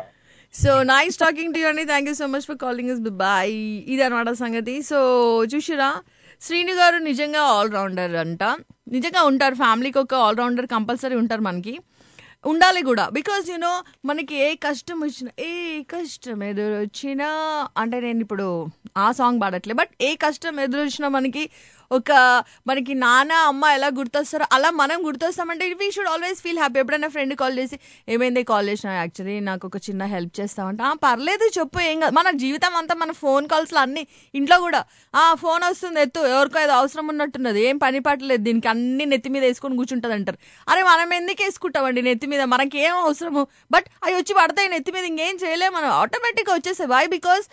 so nice talking to you అండి thank you so much for calling us bye ఇది అనమాట సంగతి సో చూసిరా శ్రీను గారు నిజంగా ఆల్రౌండర్ అంట నిజంగా ఉంటారు ఫ్యామిలీకి ఒక ఆల్రౌండర్ కంపల్సరీ ఉంటారు మనకి ఉండాలి కూడా బికాజ్ యూనో మనకి ఏ కష్టం వచ్చినా ఏ కష్టం ఎదురొచ్చినా అంటే నేను ఇప్పుడు ఆ సాంగ్ పాడట్లే బట్ ఏ కష్టం ఎదురొచ్చినా మనకి ఒక మనకి నాన్న అమ్మ ఎలా గుర్తొస్తారో అలా మనం గుర్తొస్తామంటే we should always feel happy ఎప్పుడైనా ఫ్రెండ్ కాల్ చేసి ఏమైంది కాల్ చేసిన యాక్చువల్లీ నాకు ఒక చిన్న హెల్ప్ చేస్తామంటే "ఆ, పర్లేదు చెప్పు ఏం కాదు మన జీవితం అంతా మన ఫోన్ కాల్స్లో అన్ని ఇంట్లో కూడా ఆ ఫోన్ వస్తుంది ఎత్తు ఎవరికో ఏదో అవసరం ఉన్నట్టున్నది ఏం పని పట్టలేదు దీనికి అన్ని నెత్తి మీద వేసుకొని కూర్చుంటుంది అంటారు అరే మనం ఎందుకు వేసుకుంటామండి నెత్తి మీద మనకి ఏం అవసరము బట్ అవి వచ్చి పడతాయి నెత్తి మీద ఇంకేం చేయలేము మనం ఆటోమేటిక్గా వచ్చేస్తాయి why because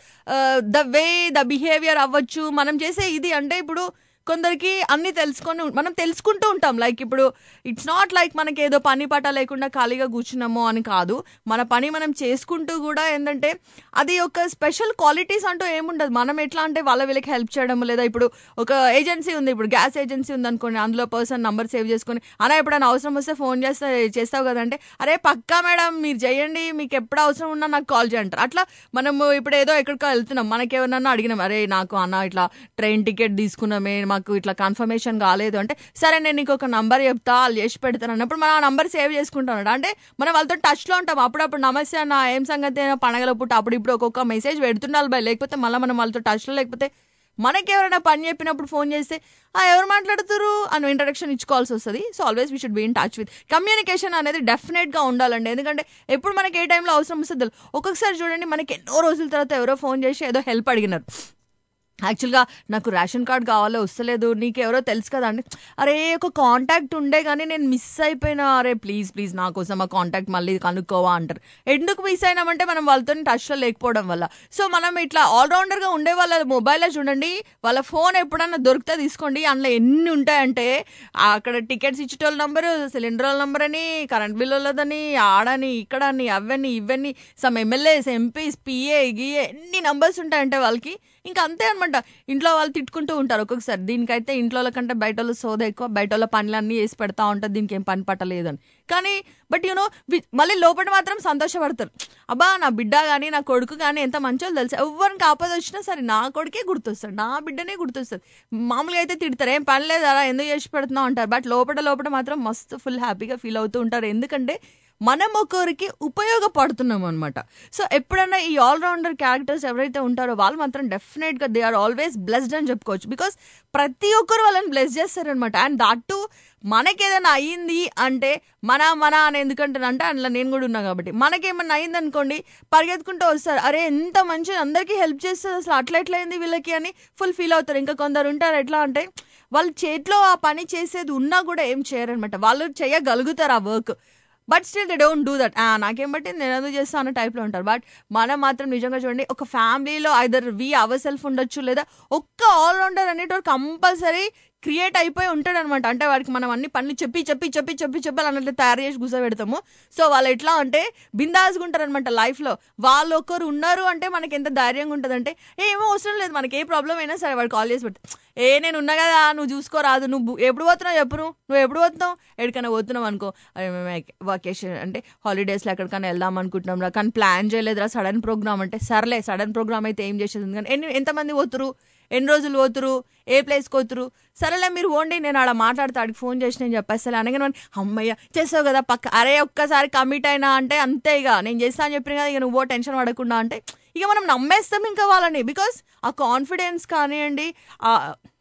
the way the behaviour అవ్వచ్చు మనం చేసే ఇది అంటే ఇప్పుడు కొందరికి అన్ని తెలుసుకొని ఉం- మనం తెలుసుకుంటూ ఉంటాం లైక్ ఇప్పుడు ఇట్స్ నాట్ లైక్ మనకి ఏదో పని పాట లేకుండా ఖాళీగా కూర్చున్నామో అని కాదు మన పని మనం చేసుకుంటూ కూడా ఏంటంటే అది ఒక స్పెషల్ క్వాలిటీస్ అంటూ ఏముండదు మనం ఎట్లా అంటే వాళ్ళ వీళ్ళకి హెల్ప్ చేయడం లేదా ఇప్పుడు ఒక ఏజెన్సీ ఉంది ఇప్పుడు గ్యాస్ ఏజెన్సీ ఉంది అనుకోండి అందులో పర్సన్ నంబర్ సేవ్ చేసుకొని అలా ఎప్పుడైనా అవసరం వస్తే ఫోన్ చేస్తే చేస్తావు కదంటే అరే పక్కా మేడం మీరు చేయండి మీకు ఎప్పుడు అవసరం ఉన్నా నాకు కాల్ చేయంటారు అట్లా మనము ఇప్పుడు ఏదో ఎక్కడికో వెళ్తున్నాం మనకి ఎవరన్నా అడిగినాం అరే నాకు అన్న ఇట్లా ట్రైన్ టికెట్ తీసుకున్నామే మాకు ఇట్లా కన్ఫర్మేషన్ కాలేదు అంటే సరే నేను నీకు ఒక నంబర్ చెప్తా వాళ్ళు చేసి పెడతాను అన్నప్పుడు మనం ఆ నంబర్ సేవ్ చేసుకుంటాం అంటే మనం వాళ్ళతో టచ్లో ఉంటాం అప్పుడప్పుడు నమస్తే అన్న ఏం సంగతి అయినా పండగల పుట్ట అప్పుడు ఇప్పుడు ఒక్కొక్క మెసేజ్ పెడుతుండాలి బై లేకపోతే మళ్ళీ మనం వాళ్ళతో టచ్లో లేకపోతే మనకి ఎవరైనా పని చెప్పినప్పుడు ఫోన్ చేస్తే ఆ ఎవరు మాట్లాడుతురు అని ఇంట్రడక్షన్ ఇచ్చుకోవాల్సి వస్తుంది so always we should be in touch with communication అనేది డెఫినెట్గా ఉండాలండి ఎందుకంటే ఎప్పుడు మనకి ఏ టైంలో అవసరం వస్తుంది తెలియదు. ఒక్కొక్కసారి చూడండి మనకి ఎన్నో రోజుల తర్వాత ఎవరో ఫోన్ చేసి ఏదో హెల్ప్ అడిగినారు యాక్చువల్గా నాకు రేషన్ కార్డ్ కావాలో వస్తలేదు నీకు ఎవరో తెలుసు కదా అండి అరే ఒక కాంటాక్ట్ ఉండే కానీ నేను మిస్ అయిపోయినా అరే ప్లీజ్ ప్లీజ్ నా కోసం ఆ కాంటాక్ట్ మళ్ళీ కనుక్కోవా అంటారు ఎందుకు మిస్ అయినామంటే మనం వాళ్ళతో టచ్లో లేకపోవడం వల్ల సో మనం ఇట్లా ఆల్రౌండర్గా ఉండే వాళ్ళ మొబైల్లో చూడండి వాళ్ళ ఫోన్ ఎప్పుడన్నా దొరికితే తీసుకోండి అందులో ఎన్ని ఉంటాయంటే అక్కడ టికెట్స్ ఇచ్చేటోళ్ళ నంబరు సిలిండర్ వాళ్ళ నంబర్ అని కరెంట్ బిల్ వాళ్ళదని ఆడని ఇక్కడని అవన్నీ ఇవన్నీ సమ్ ఎమ్మెల్యేస్ ఎంపీస్ పిఏ గిఏ ఎన్ని నంబర్స్ ఉంటాయంటే వాళ్ళకి ఇంకా అంతే అనమాట ఇంట్లో వాళ్ళు తిట్టుకుంటూ ఉంటారు ఒక్కొక్కసారి దీనికైతే ఇంట్లో వాళ్ళ కంటే బయట వాళ్ళు సోద ఎక్కువ బయట వాళ్ళ పనులన్నీ వేసి పెడతా ఉంటుంది దీనికి ఏం పని పట్టలేదు అని కానీ బట్ యూనో మళ్ళీ లోపల మాత్రం సంతోషపడతారు అబ్బా నా బిడ్డ కానీ నా కొడుకు కానీ ఎంత మంచోళ్ళు తెలుసు ఎవరిని ఆపద వచ్చినా సరే నా కొడుకే గుర్తొస్తాడు నా బిడ్డనే గుర్తొస్తుంది మామూలుగా అయితే తిడతారు ఏం పని లేదా ఎందుకు చేసి పెడుతున్నావు అంటారు బట్ లోపల లోపల మాత్రం మస్తు ఫుల్ హ్యాపీగా ఫీల్ అవుతూ ఉంటారు ఎందుకంటే మనం ఒకరికి ఉపయోగపడుతున్నాం అనమాట సో ఎప్పుడైనా ఈ ఆల్రౌండర్ క్యారెక్టర్స్ ఎవరైతే ఉంటారో వాళ్ళు మాత్రం డెఫినెట్గా దే ఆర్ ఆల్వేస్ బ్లెస్డ్ అని చెప్పుకోవచ్చు బికాస్ ప్రతి ఒక్కరు వాళ్ళని బ్లెస్ చేస్తారనమాట అండ్ దాట్ టు మనకి ఏదైనా అయ్యింది అంటే మన మన అని ఎందుకంటే అంటే అందులో నేను కూడా ఉన్నా కాబట్టి మనకేమన్నా అయింది అనుకోండి పరిగెత్తుకుంటూ వస్తారు అరే ఎంత మంచి అందరికీ హెల్ప్ చేస్తారు అసలు అట్లా ఎట్లా అయింది వీళ్ళకి అని ఫుల్ ఫీల్ అవుతారు ఇంకా కొందరు ఉంటారు ఎట్లా అంటే వాళ్ళ చేతిలో ఆ పని చేసేది ఉన్నా కూడా ఏం చేయరనమాట వాళ్ళు చేయగలుగుతారు ఆ work but still they don't do that నాకేం బట్టి నేను ఎందుకు చేస్తా అన్న టైప్లో ఉంటారు బట్ మనం మాత్రం నిజంగా చూడండి ఒక ఫ్యామిలీలో ఐదర్ వి అవర్ సెల్ఫ్ ఉండొచ్చు లేదా ఒక్క ఆల్రౌండర్ అనేటోడు కంపల్సరీ క్రియేట్ అయిపోయి ఉంటాడు అనమాట అంటే వాడికి మనం అన్ని పనులు చెప్పి చెప్పి చెప్పి చెప్పి చెప్పి అన్నట్లు తయారు చేసి కూర్చోబెడతాము సో వాళ్ళు ఎట్లా అంటే బిందాస్గా ఉంటారు అనమాట లైఫ్లో వాళ్ళు ఒకరు ఉన్నారు అంటే మనకి ఎంత ధైర్యంగా ఉంటుంది అంటే ఏమో అవసరం లేదు మనకి ఏ ప్రాబ్లం అయినా సరే వాడు కాల్ చేసి పెడతా ఏ నేను ఉన్నా కదా నువ్వు చూసుకోరాదు నువ్వు ఎప్పుడు పోతున్నావు చెప్పు నువ్వు నువ్వు ఎప్పుడు పోతున్నావు ఎక్కడికైనా పోతున్నావు అనుకో అరే మేము వకేషన్ అంటే హాలిడేస్లో ఎక్కడికైనా వెళ్దాం అనుకుంటున్నాం రా కానీ ప్లాన్ చేయలేదురా సడన్ ప్రోగ్రామ్ అంటే సర్లే సడన్ ప్రోగ్రామ్ అయితే ఏం చేసేది ఉంది కానీ ఎన్ని ఎంతమంది పోతురు ఎన్ని రోజులు పోతురు ఏ ప్లేస్కి పోతురు సరేలే మీరు ఓండి నేను ఆడ మాట్లాడితే ఆడికి ఫోన్ చేసి నేను చెప్పేస్తాను అనగానే వాడిని, అమ్మయ్య చేసావు కదా పక్క అరే ఒక్కసారి కమిట్ అయినా అంటే అంతే ఇక నేను చేస్తా అని చెప్పిన కదా ఇక నువ్వు టెన్షన్ పడకుండా అంటే ఇక మనం నమ్మేస్తాం ఇంకా వాళ్ళని బికాస్ ఆ కాన్ఫిడెన్స్ కానివ్వండి ఆ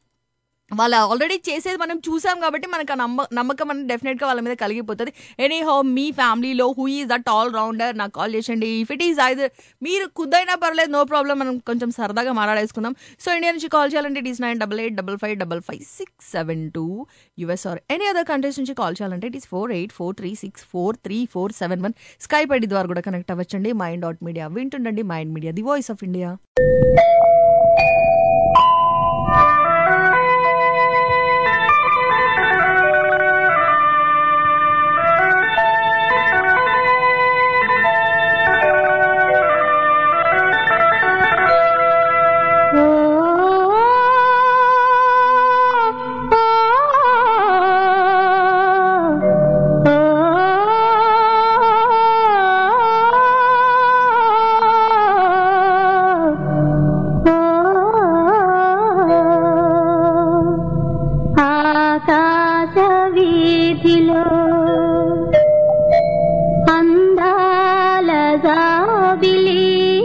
వాళ్ళు ఆల్రెడీ చేసేది మనం చూసాం కాబట్టి మనకు ఆ నమ్మ నమ్మకం అనేది డెఫినెట్గా వాళ్ళ మీద కలిగిపోతుంది ఎనీ హో మీ ఫ్యామిలీలో who is that all rounder నాకు కాల్ చేసండి ఇఫ్ ఇట్ ఈజ్ ఐదర్ మీరు కుదైనా పర్లేదు నో ప్రాబ్లం మనం కొంచెం సరదాగా మాట్లాడేసుకుందాం సో ఇండియా నుంచి కాల్ చేయాలంటే it is nine double eight double five double five six seven two US or any other countries నుంచి కాల్ చేయాలంటే it is four eight four three six four three four seven one Skype ID ద్వారా కూడా connect అవ్వచ్చండి mind dot media వింటుండండి mind media the voice of India జాబిలి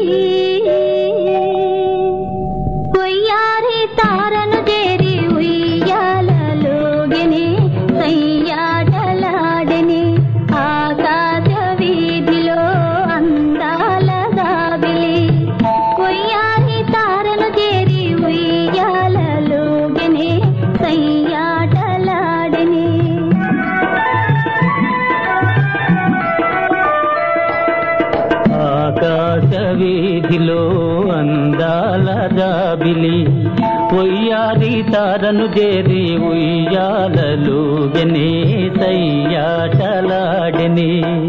కొయ్యారి తారను చేరి ఉయ్యాలలోగిని కయ్యాటలాడని ఆకాశ వీధిలో అందాల జాబిలి కొయ్యారి తారను చేరి ఉయ్యాలలోగిని కయ్యాటలాడని ఆకాశ వీధిలో అందాల జాబిలి ఉయ్యారి తారను చేరి ఉయ్యాలలు గనే సయ్యాటలాడని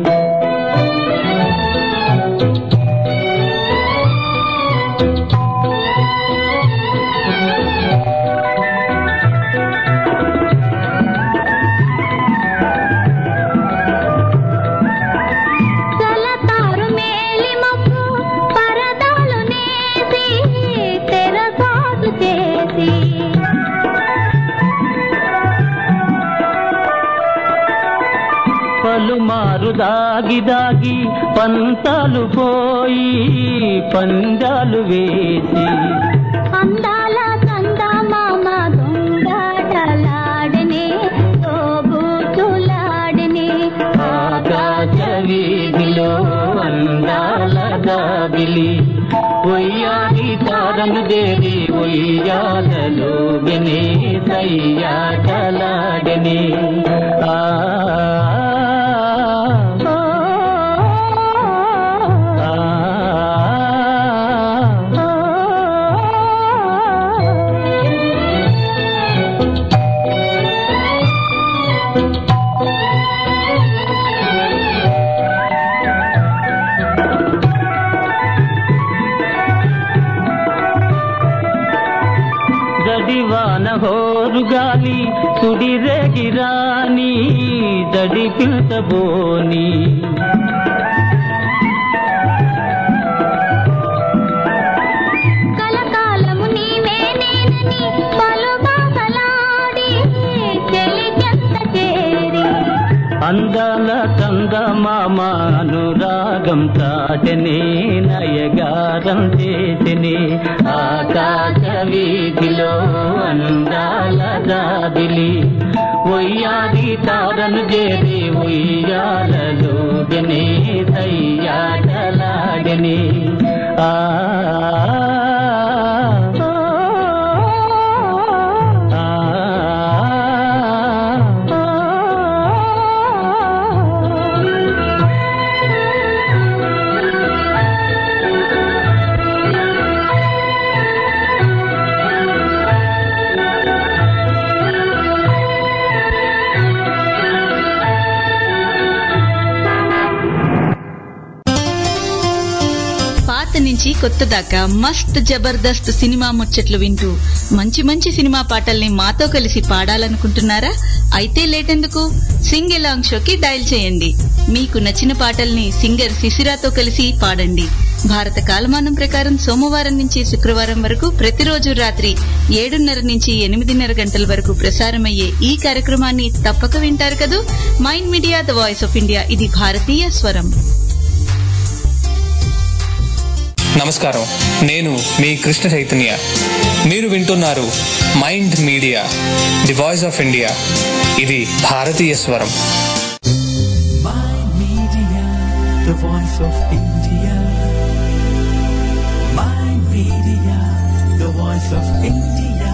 కలతారు మేలిమపు పరదాలు నేసి తెరసాటు చేసి పలుమారు దాగి దాగి పంతాలు పోయి పందాలు వేసి అందాల చందమామ దొంగటలాడనే తోబుతులాడనే ఆకాశ వీధిలో అందాల దాబిలి ఉయ్యాలి తారను దేవి ఉయ్యాలలో వినే సయ్యాటలాడని ఆ జడివాన హోరు గాలి సుడిరేగిరాని జడి పిల్చబోని కలకాలము నీవే నేనని పలు బాసలాడి చెలికెంత చేరి అందాల చందమామ అనురాగం తాటనే నయగారం చేసిని ఆకాశ వీధిలో అందాల జాబిలి ఉయ్యాలి తారను చేరి ఉయ్యాలలో గనే సయ్యాటలాడని ఆ పాత నుంచి కొత్త దాకా మస్త్ జబర్దస్త్ సినిమా ముచ్చట్లు వింటూ మంచి మంచి సినిమా పాటల్ని మాతో కలిసి పాడాలనుకుంటున్నారా అయితే లేటెందుకు సింగ్ ఎలాంగ్ షోకి డయల్ చేయండి మీకు నచ్చిన పాటల్ని సింగర్ శిశిరాతో కలిసి పాడండి భారత కాలమానం ప్రకారం సోమవారం నుంచి శుక్రవారం వరకు ప్రతిరోజు రాత్రి ఏడున్నర నుంచి ఎనిమిదిన్నర గంటల వరకు ప్రసారమయ్యే ఈ కార్యక్రమాన్ని తప్పక వింటారు కదూ mind media the voice of India ఇది భారతీయ స్వరం నమస్కారం నేను మీ కృష్ణ చైతన్య మీరు వింటున్నారు mind media the voice of India ఇది భారతీయ స్వరం Mind Media, the voice of India. Mind Media, the voice of India.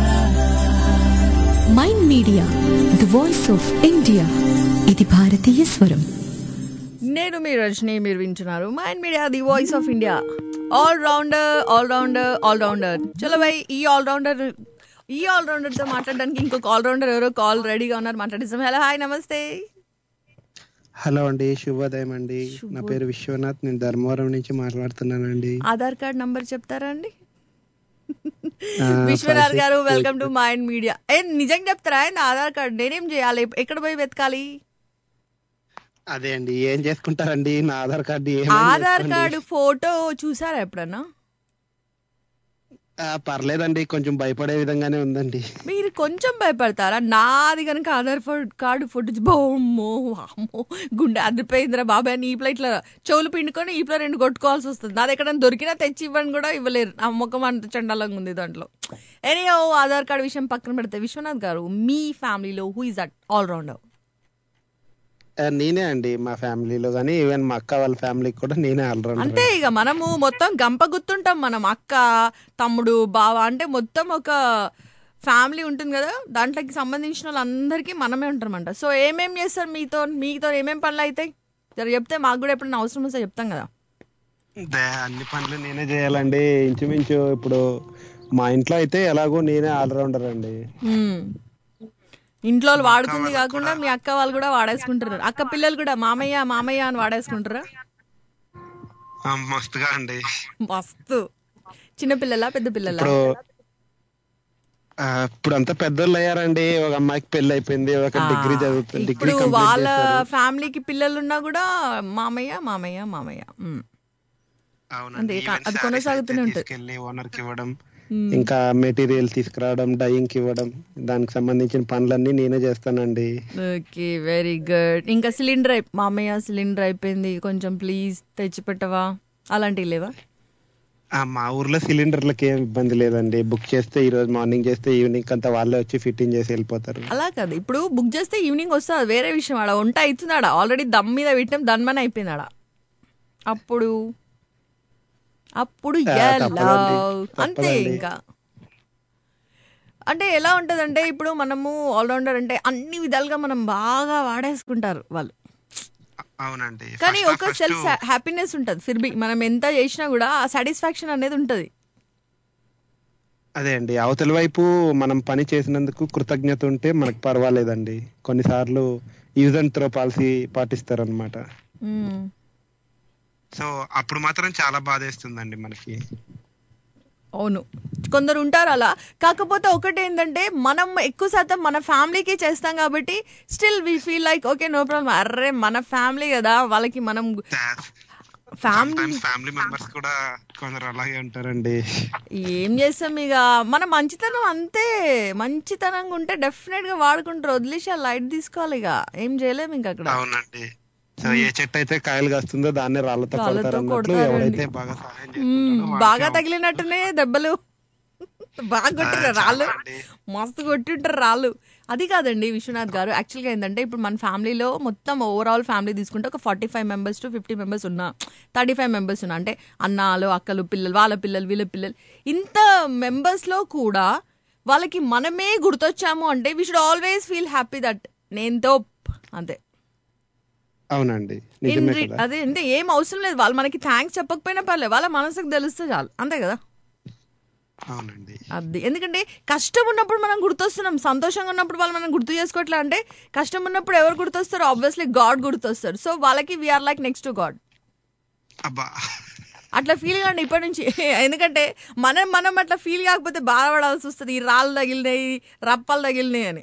Mind media the voice of India ఇది భారతీయ స్వరం నేను మీ రజని మీరు వింటున్నారు mind media the voice of India all rounder all rounder all rounder చలో భయ్ ఈ ఆల్ రౌండర్ ఈ ఆల్ రౌండర్ తో మాట్లాడడానికి ఇంకొక ఆల్ రౌండర్ ఎవరో కాల్ రెడీగా ఉన్నారు మాట్లాడిస్తాం హలో హాయ్ నమస్తే హలో అండి శుభోదయం అండి నా పేరు విశ్వనాథ్ నేను ధర్మవరం నుంచి మాట్లాడుతున్నానండి ఆధార్ కార్డ్ నంబర్ చెప్తారా అండి ఆ, Viswanath five garu six welcome two to mind media ఏ నిజంగా చెప్తారా నా ఆధార్ కార్డ్ నేనేం చేయాలి ఎక్కడ పోయి వెతకాలి అదే అండి ఏం చేసుకుంటారండి నా ఆధార్ కార్డు ఏమైనా ఆధార్ చేసుకోండి. కార్డు ఫోటో చూసారా ఎప్పుడన్నా ఆ, పర్లేదండి కొంచెం భయపడే విధంగానే ఉందండి మీరు కొంచెం భయపడతారా నాది కనుక ఆధార్ ఫోడ్ కార్డు ఫోటో బొమ్మో అమ్మో గుండె అదిపోయిందిరా బాబాయ్ నీ ఇట్లా ఇట్లా చెవులు పిండుకొని ఈ రెండు కొట్టుకోవాల్సి వస్తుంది నాది ఎక్కడైనా దొరికినా తెచ్చి ఇవ్వని కూడా ఇవ్వలేరు ఆ ముఖం అంత చండాలంగా ఉంది దాంట్లో ఎనీ ఆధార్ కార్డు విషయం పక్కన పెడితే విశ్వనాథ్ గారు మీ ఫ్యామిలీలో హూ ఇస్ అట్ ఆల్రౌండర్ ఆ, నేనే అండి మా ఫ్యామిలీలో కానీ ఈవెన్ మా అక్క వాళ్ళ ఫ్యామిలీకి కూడా నేనే ఆల్రౌండర్ అంతే ఇక మనము మొత్తం గంప గుర్తుంటాం మనం అక్క తమ్ముడు బావ అంటే మొత్తం ఒక ఫ్యామిలీ ఉంటుంది కదా దాంట్లోకి సంబంధించిన వాళ్ళందరికీ మనమే ఉంటారన్నమాట సో ఏమేం చేస్తారు మీతో మీతో ఏమేం పనులు అవుతాయి జర చెప్తే మాకు కూడా ఎప్పుడైనా అవసరం వస్తే చెప్తాం కదా దే, అన్ని పనులు నేనే చేయాలండి ఇంచుమించు ఇప్పుడు మా ఇంట్లో అయితే ఎలాగో నేనే ఆల్రౌండర్ అండి మ్మ్. ఇంట్లో వాళ్ళు వాడుకుంది కాకుండా మీ అక్క వాళ్ళు కూడా వాడేసుకుంటారు అక్క పిల్లలు కూడా మామయ్య మామయ్య అని వాడేసుకుంటారా ఆ, మస్తుగా అండి మస్తు చిన్న పిల్లలా పెద్ద పిల్లలా ఇప్పుడు ఆ, ఇప్పుడు అంతా పెద్దోళ్ళు అయ్యారండి ఒక అమ్మాయికి పెళ్లి అయిపోయింది ఒక డిగ్రీ చదువుతుంది డిగ్రీ ఇప్పుడు వాళ్ళ ఫ్యామిలీకి పిల్లలు ఉన్నా కూడా మామయ్య మామయ్య మామయ్య మ్మ్. అంతే కా- అది కొనసాగుతూనే ఉంటుంది తీసుకెళ్లి ఓనర్ కి ఇవ్వడం మ్మ్. ఇంకా మెటీరియల్ తీసుకురావడం డైయింగ్ కి ఇవ్వడం దానికి సంబంధించిన పనులన్నీ నేనే చేస్తానండి ఓకే వెరీ గుడ్ ఇంకా సిలిండర్ అయి మామయ్య సిలిండర్ అయిపోయింది కొంచెం ప్లీజ్ తెచ్చి పెట్టవా అలాంటివి లేవా ఆ, మా ఊర్లో సిలిండర్లకి ఏం ఇబ్బంది లేదండి బుక్ చేస్తే ఈ రోజు మార్నింగ్ చేస్తే ఈవినింగ్ అంతా వాళ్ళే వచ్చి ఫిట్టింగ్ చేసి వెళ్ళిపోతారు అలా కాదు ఇప్పుడు బుక్ చేస్తే ఈవినింగ్ వస్తుంది అది వేరే విషయం ఆడ వంట అవుతున్నాడా ఆల్రెడీ దమ్ మీద పెట్టినాం దన్మని అయిపోయిందాడ అప్పుడు అప్పుడు ఆ, ఎలా తప్పదండి. అంతే తప్పదండి. ఇంకా అంటే ఎలా ఉంటదంటే ఇప్పుడు మనము ఆల్రౌండర్ అంటే అన్ని విధాలుగా మనం బాగా వాడేసుకుంటారు వాళ్ళు అవునండి కానీ First of ఒక first సెల్ఫ్ హ్యాపీనెస్ ఉంటది ఫిర్బి మనం ఎంత చేసినా కూడా ఆ సాటిస్ఫాక్షన్ అనేది ఉంటది అదే అండి అవతల వైపు మనం పని చేసినందుకు కృతజ్ఞత ఉంటే మనకు పర్వాలేదండి కొన్నిసార్లు యూజ్ అండ్ త్రో పాలసీ పాటిస్తారు అనమాట మ్మ్. సో అప్పుడు మాత్రం చాలా బాధేస్తుందండి మనకి అవును కొందరు ఉంటారు అలా కాకపోతే ఒకటి ఏంటంటే మనం ఎక్కువ శాతం మన ఫ్యామిలీకి చేస్తాం కాబట్టి still we feel like okay no problem అర్రే మన ఫ్యామిలీ కదా వాళ్ళకి మనం ఫ్యామిలీ ఫ్యామిలీ మెంబర్స్ కూడా కొందరు అలాగే ఉంటారండి ఏం చేస్తాం ఇక మన మంచితనం అంతే మంచితనంగా ఉంటే డెఫినెట్ గా వాడుకుంటారు వదిలేసి ఆ లైట్ తీసుకోవాలి ఇక ఏం చేయలేము ఇంక అక్కడ అవునండి సో ఏ చెట్టు అయితే కాయలు కాస్తుందో దాన్ని రాళ్ళతో రాళ్ళతో కొడతారు అన్నట్లు కొడతారండి. ఎవరైతే బాగా సహాయం మ్మ్, బాగా తగిలినట్టునే దెబ్బలు బాగా కొట్టింటారు రాళ్ళు మస్తు కొట్టింటారు రాళ్ళు అది కాదండి విశ్వనాథ్ గారు యాక్చువల్గా ఏంటంటే ఇప్పుడు మన ఫ్యామిలీలో మొత్తం ఓవరాల్ ఫ్యామిలీ తీసుకుంటే ఒక forty five members to fifty members ఉన్నా థర్టీ ఫైవ్ మెంబర్స్ ఉన్నా అంటే అన్నాలు అక్కలు పిల్లలు వాళ్ళ పిల్లలు వీళ్ళ పిల్లలు ఇంత మెంబర్స్లో కూడా వాళ్ళకి మనమే గుర్తొచ్చాము అంటే we should always feel happy that నేను అంతే అవునండి In నిజమే re- కదా అదే అంటే ఏం అవసరం లేదు వాళ్ళు మనకి థ్యాంక్స్ చెప్పకపోయినా పర్లేదు వాళ్ళ మనసుకు తెలిస్తే చాలు అంతే కదా అవునండి అది ఎందుకంటే కష్టం ఉన్నప్పుడు మనం గుర్తొస్తున్నాం సంతోషంగా ఉన్నప్పుడు వాళ్ళు మనం గుర్తు చేసుకోవట్లే అంటే కష్టం ఉన్నప్పుడు ఎవరు గుర్తొస్తారు ఆబ్వియస్లీ గాడ్ గుర్తొస్తారు సో వాళ్ళకి we're like next to God అబ్బా అట్లా ఫీల్ కాండి ఇప్పటి నుంచి ఎందుకంటే మనం మనం అట్లా ఫీల్ కాకపోతే బాధపడాల్సి వస్తుంది ఈ రాళ్ళు తగిలినాయి రప్పలు తగిలినాయి అని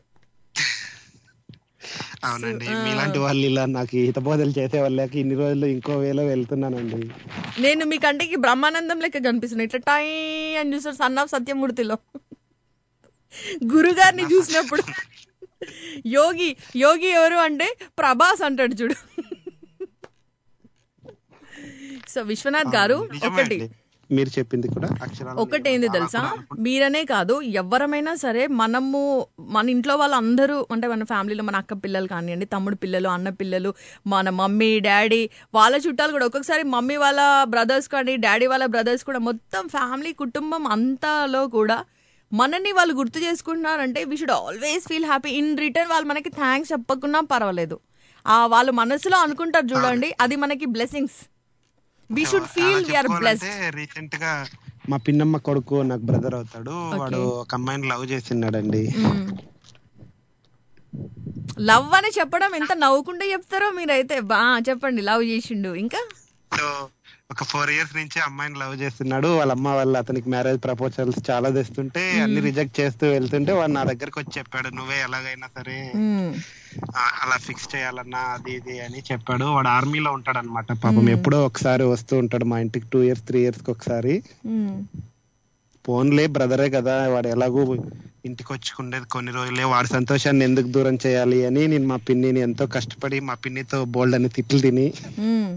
అవునండి మీలాంటి వాళ్ళు ఇలా నాకు ఈత బోధలు చేసే వాళ్ళకి ఇన్ని రోజులు ఇంకో వేలో వెళ్తున్నానండి నేను మీ కంటికి బ్రహ్మానందం లెక్క కనిపిస్తున్నాను ఇట్లా టై అని చూసారు సన్ ఆఫ్ సత్యమూర్తిలో గురుగారిని చూసినప్పుడు యోగి యోగి ఎవరు అంటే ప్రభాస్ అంటాడు చూడు సో విశ్వనాథ్ గారు నిజమే ఒకటి అండి. మీరు చెప్పింది కూడా అక్షరాలు ఒకటేంది తెలుసా మీరనే కాదు ఎవరమైనా సరే మనము మన ఇంట్లో వాళ్ళందరూ అంటే మన ఫ్యామిలీలో మన అక్క పిల్లలు కానివ్వండి తమ్ముడు పిల్లలు అన్న పిల్లలు మన మమ్మీ డాడీ వాళ్ళ చుట్టాలు కూడా ఒక్కొక్కసారి మమ్మీ వాళ్ళ బ్రదర్స్ కానీ డాడీ వాళ్ళ బ్రదర్స్ కూడా మొత్తం ఫ్యామిలీ కుటుంబం అంతాలో కూడా మనని వాళ్ళు గుర్తు చేసుకుంటున్నారంటే we should always feel happy in return వాళ్ళు మనకి థ్యాంక్స్ చెప్పకున్నా పర్వాలేదు ఆ వాళ్ళు మనసులో అనుకుంటారు చూడండి అది మనకి blessings we should feel we're blessed recent గా మా పిన్నమ్మ కొడుకు నాకు బ్రదర్ అవుతాడు వాడు ఒక అమ్మాయిని లవ్ చేస్తున్నాడండి లవ్ అని చెప్పడం ఎంత నవ్వుకుంటూ చెప్తారో మీరైతే బా చెప్పండి లవ్ చేసిండు ఇంకా సో ఒక ఫోర్ ఇయర్స్ నుంచి అమ్మాయిని లవ్ చేస్తున్నాడు వాళ్ళ అమ్మ వాళ్ళు అతనికి మ్యారేజ్ ప్రపోజల్స్ చాలా తెస్తుంటే అన్ని రిజెక్ట్ చేస్తూ వెళ్తుంటే వాడు నా దగ్గరకు వచ్చి చెప్పాడు నువ్వే ఎలాగైనా సరే ఆ, అలా ఫిక్స్ చేయాలన్నా అది ఇది అని చెప్పాడు వాడు ఆర్మీలో ఉంటాడు అనమాట పాపం ఎప్పుడో ఒకసారి వస్తూ ఉంటాడు మా ఇంటికి టూ ఇయర్స్ త్రీ ఇయర్స్ కి ఒకసారి పోన్లే బ్రదరే కదా వాడు ఎలాగో ఇంటికి వచ్చుకుండేది కొన్ని రోజులే వాడి సంతోషాన్ని ఎందుకు దూరం చేయాలి అని నేను మా పిన్నిని ఎంతో కష్టపడి మా పిన్నితో బోల్డ్ అని తిట్లు తిని మ్మ్.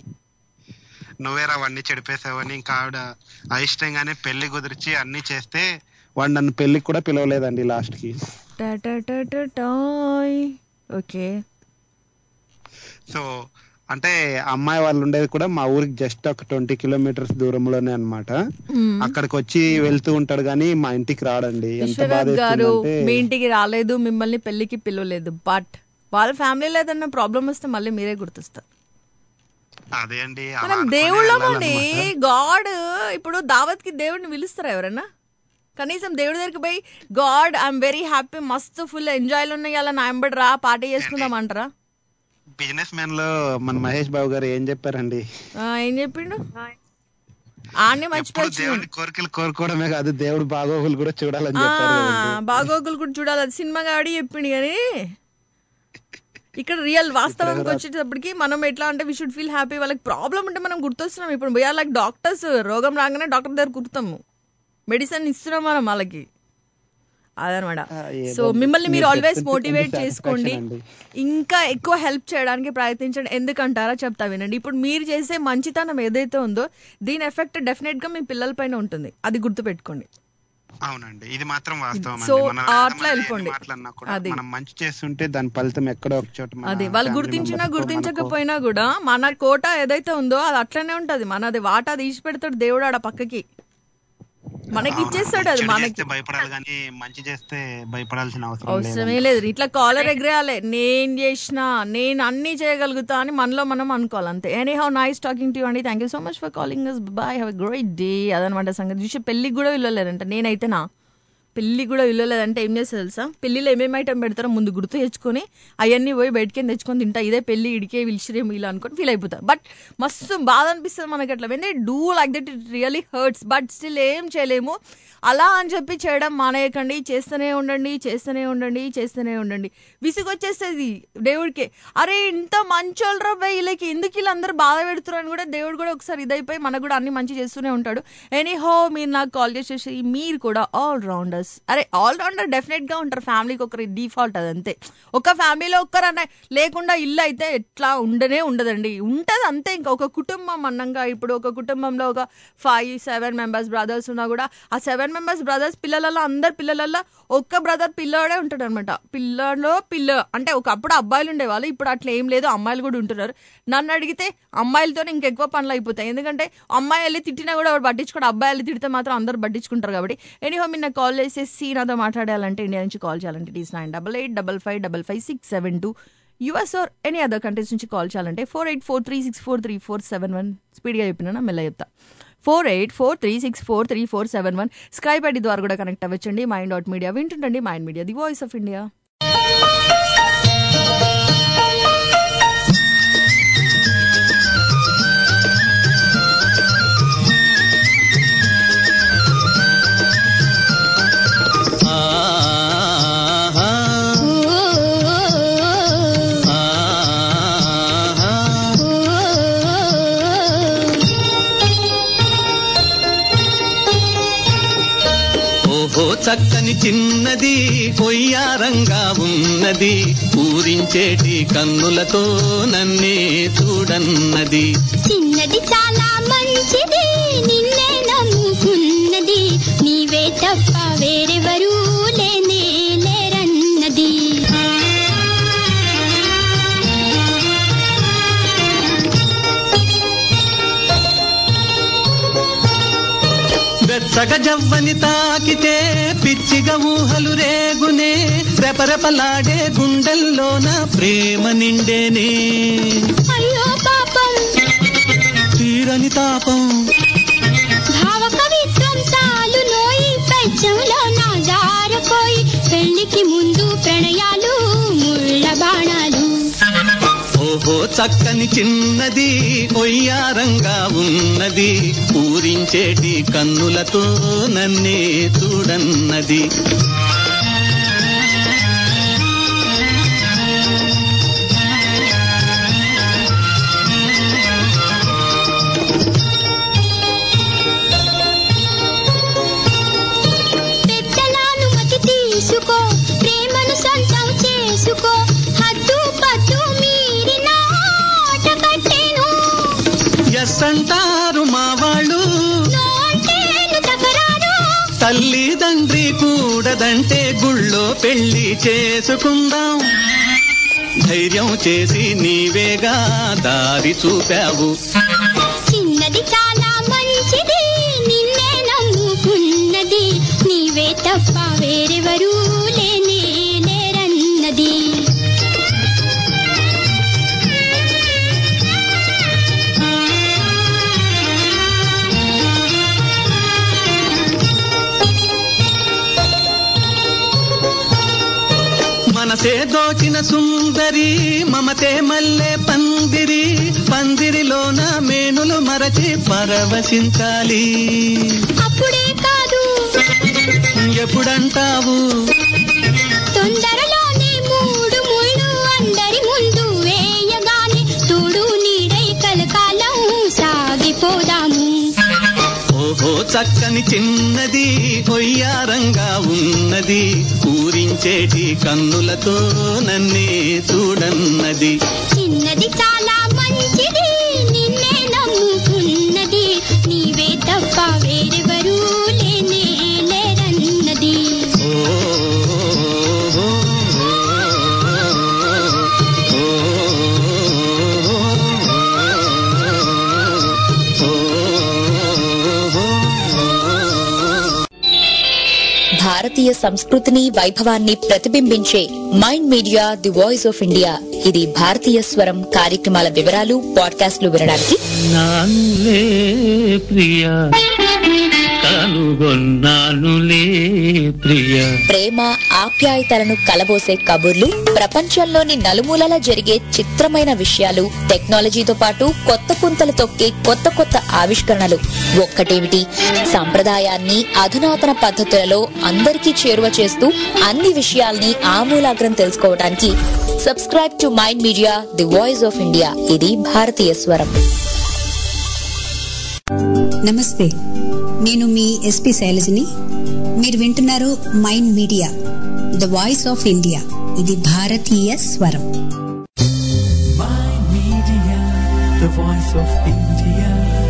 నువ్వేరా అవన్నీ చెడిపేసావని ఇంకా ఆవిడ అయిష్టంగానే పెళ్లి కుదిర్చి అన్ని చేస్తే వాడు నన్ను పెళ్లికి కూడా పిలవలేదండి లాస్ట్ కి టా టా టా టా టాయ్. ఓకే సో అంటే అమ్మాయి వాళ్ళు ఉండేది కూడా మా ఊరికి జస్ట్ ఒక ట్వంటీ కిలోమీటర్స్ దూరంలోనే అన్నమాట మ్మ్. అక్కడికి వచ్చి వెళ్తూ ఉంటాడు కానీ మా ఇంటికి రాడండి ఎంత బాధ విశ్వనాథ్ గారు వేస్తుందంటే మీ ఇంటికి రాలేదు మిమ్మల్ని పెళ్లికి పిలవలేదు బట్ వాళ్ళ ఫ్యామిలీలో ఏదన్నా ప్రాబ్లం వస్తే మళ్ళీ మీరే గుర్తొస్తారు అదే అండి అలా మనం అనుకునే దేవుళ్ళమండి వెళ్ళాలన్నమాట. గాడ్ ఇప్పుడు దావత్ కి దేవుడిని పిలుస్తారా ఎవరన్నా కనీసం దేవుడి దగ్గరికి పోయి గాడ్ ఐఎమ్ వెరీ హ్యాపీ మస్తు ఫుల్ ఎంజాయ్లు ఉన్నాయి అలా నా ఎంబడి రా పార్టీ చేసుకుందాం అంటారా బిజినెస్ మ్యాన్ లో మన మహేష్ బాబు గారు ఏం చెప్పారండి ఆ, ఏం చెప్పిండు ఆడనే ఎప్పుడు మర్చిపోయి దేవుడి కోరికలు కోరుకోవడమే కాదు దేవుడు బాగోగులు కూడా చూడాలని ఆ, చెప్పారు కదండి. బాగోగులు కూడా చూడాలి అది సినిమా గాడి చెప్పిండు కానీ ఇక్కడ రియల్ వాస్తవానికి వచ్చేటప్పటికి మనం ఎట్లా అంటే వి షుడ్ ఫీల్ హ్యాపీ వాళ్ళకి ప్రాబ్లం ఉంటే మనం గుర్తొస్తున్నాం ఇప్పుడు వీఆర్ లైక్ డాక్టర్స్ రోగం రాగానే డాక్టర్ దగ్గర కుర్తాము మెడిసిన్ ఇస్తున్నాం మనం వాళ్ళకి అదనమాట ఏదో సో మిమ్మల్ని మీరు మీరు ఆల్వేస్ చెప్తుంటే మోటివేట్ కొంచెం చేసుకోండి satisfaction ఇంకా ఎక్కువ హెల్ప్ చేయడానికి ప్రయత్నించండి ఎందుకంటారా చెప్తా వినండి ఇప్పుడు మీరు చేసే మంచితనం ఏదైతే ఉందో దీని ఎఫెక్ట్ డెఫినెట్ గా మీ పిల్లల పైన ఉంటుంది అది గుర్తుపెట్టుకోండి అవునండి ఇది మాత్రం వాస్తవం సో అండి. మనం అట్లా ఎంతమంది వెళ్ళిపోండి. ఎన్ని మాటలన్నా కూడా అది. మనం మంచి చేస్తుంటే దాని ఫలితం ఎక్కడో ఒక చోట మన అదే వాళ్ళు family గుర్తించినా members కో, గుర్తించకపోయినా కూడా మన కోట ఏదైతే ఉందో అది అట్లనే ఉంటది మనది వాటా తీసి పెడతాడు దేవుడు ఆడ పక్కకి మనకి ఇచ్చేస్తాడు అది చెడు మనకి చేస్తే భయపడాలి కానీ మంచి చేస్తే భయపడాల్సిన అవసరం అవసరమే లేదు లేదు ఇట్లా కాలర్ ఎగరేయాలి నేను చేసిన నేను అన్ని చేయగలుగుతా అని మనలో మనం అనుకోవాలి అంతే anyhow nice talking to అండి thank you so much for calling us bye have a great day అదనమాట సంగతి చూసి పెళ్ళికి కూడా వెళ్ళలేదంట నేనైతే నా పెళ్ళికి కూడా వెళ్ళలేదంటే ఏం చేస్తా తెలుసా పెళ్ళిలో ఏమేమి ఐటమ్ పెడతారో ముందు గుర్తు తెచ్చుకొని అవన్నీ పోయి బయటకి తెచ్చుకొని తింటా ఇదే పెళ్ళి ఇడికే పిలిచిరేమో ఇలా అనుకొని ఫీల్ అయిపోతా బట్ మస్తు బాధ అనిపిస్తుంది మనకి అట్లా when they do like that it really hurts but still ఏం చేయలేము అలా అని చెప్పి చేయడం మానేయకండి చేస్తూనే ఉండండి చేస్తూనే ఉండండి చేస్తూనే ఉండండి విసుగొచ్చేస్తుంది దేవుడికి అరే ఇంత మంచోళ్ళరా బై వీళ్ళకి ఎందుకు వీళ్ళందరూ బాధ పెడుతున్నారు అని కూడా దేవుడు కూడా ఒకసారి ఇదైపోయి మనకు కూడా అన్ని మంచి చేస్తూనే ఉంటాడు ఎనీ హో మీరు నాకు కాల్ చేసేసి మీరు కూడా ఆల్ రౌండర్స్ అరే ఆల్ రౌండర్ డెఫినెట్ గా ఉంటారు ఫ్యామిలీకి ఒకరి డిఫాల్ట్ అదంతే ఒక ఫ్యామిలీలో ఒక్కరన్నా లేకుండా ఇల్లు అయితే ఎట్లా ఉండనే ఉండదండి ఉంటది అంతే ఇంకా ఒక కుటుంబం అన్నంగా ఇప్పుడు ఒక కుటుంబంలో ఒక ఫైవ్ సెవెన్ మెంబర్స్ బ్రదర్స్ ఉన్నా కూడా ఆ సెవెన్ మెంబర్స్ బ్రదర్స్ పిల్లలలో అందరు పిల్లలలో ఒక్క బ్రదర్ పిల్లోడే ఉంటాడు అనమాట పిల్లలో పిల్ల అంటే ఒకప్పుడు అబ్బాయిలు ఉండేవాళ్ళు ఇప్పుడు అట్లా ఏం లేదు అమ్మాయిలు కూడా ఉంటున్నారు నన్ను అడిగితే అమ్మాయిలతో ఇంకెక్కువ పనులు అయిపోతాయి ఎందుకంటే అమ్మాయి వెళ్ళి తిట్టినా కూడా ఎవరు పట్టించుకోడు అబ్బాయి వెళ్ళి తిడితే మాత్రం అందరు పట్టించుకుంటారు కాబట్టి ఎనీహో మీరు నాకు కాల్ చేసేసి నాతో మాట్లాడాలంటే ఇండియా నుంచి కాల్ చేయాలంటే it is nine double eight double five double five six seven two US or any other countries నుంచి కాల్ చేయాలంటే four eight four three six four three four seven one స్పీడ్గా చెప్పినా మెల్ల చెప్తా four eight four three six four three four seven one Skype ID ద్వారా కూడా connect అవ్వచ్చండి mind dot media వింటుండండి mind media the voice of India ఓహో చక్కని చిన్నది కొయ్యారంగా ఉన్నది పూరించేటి కన్నులతో నన్నే చూడన్నది చిన్నది చాలా మంచిది నిన్నే నమ్ముకున్నది నీవే తప్ప వేరెవరూ లేనే లేరన్నది వెచ్చగ జవ్వని తాకితే పిచ్చిగా ఊహలు రేగునే రెపరెపలాడే గుండెల్లోన ప్రేమ నిండేనే అయ్యో పాపం తీరని తాపం భావ కవిత్వం చాలు నోయి పెచ్చంలో నా జారపోయి పెళ్లికి ముందు ప్రణయాలు ముళ్ళ బాణాలు ఓహో చక్కని చిన్నది ఒయ్యారంగా ఉన్నది పూరించేటి కన్నులతో నన్నే చూడన్నది అంటారు మా వాళ్ళు నోంటేను తకరారు తల్లి తండ్రి కూడదంటే గుళ్ళో పెళ్లి చేసుకుందాం ధైర్యం చేసి నీవేగా దారి చూపావు చిన్నది చాలా మంచిది నిన్నే నమ్ముకున్నది నీవే తప్ప వేరెవరూ లేనే లేరన్నది మనసే దోచిన సుందరి మమతే మల్లె పందిరి పందిరిలోన మేనులు మరచి పరవశించాలి అప్పుడే కాదు ఎప్పుడంటావు తొందరలోనే మూడు ముళ్ళు అందరి ముందు వేయగానే తోడు నీడై కలకాలం సాగిపోదాము ఓహో చక్కని చిన్నది కొయ్యారంగా ఉన్నది ఊరించేటి కన్నులతో నన్నే చూడన్నది చిన్నది చాలా మంచిది నిన్నే నమ్ముకున్నది నీవే తప్ప వేరెవరూ లేనే లేరన్నది భారతీయ సంస్కృతిని వైభవాన్ని ప్రతిబింబించే mind media the voice of India ఇది భారతీయ స్వరం కార్యక్రమాల వివరాలు పాడ్కాస్ట్లు వినడానికి నానులే ప్రియా కనుగొన్నానులే ప్రియా ప్రేమ ఆప్యాయతలను కలబోసే కబుర్లు ప్రపంచంలోని నలుమూలలా జరిగే చిత్రమైన విషయాలు టెక్నాలజీతో పాటు కొత్త పుంతలు తొక్కే కొత్త కొత్త ఆవిష్కరణలు ఒక్కటేమిటి సంప్రదాయాన్ని అధునాతన పద్ధతులలో అందరికీ చేరువ చేస్తూ అన్ని విషయాల్ని ఆమూలాగ్రం తెలుసుకోవడానికి subscribe to mind media the voice of India ఇది భారతీయ స్వరం నమస్తే నేను మీ ఎస్పి శైలజని మీరు వింటున్నారు mind media the voice of India ఇది భారతీయ స్వరం Media, the voice of India.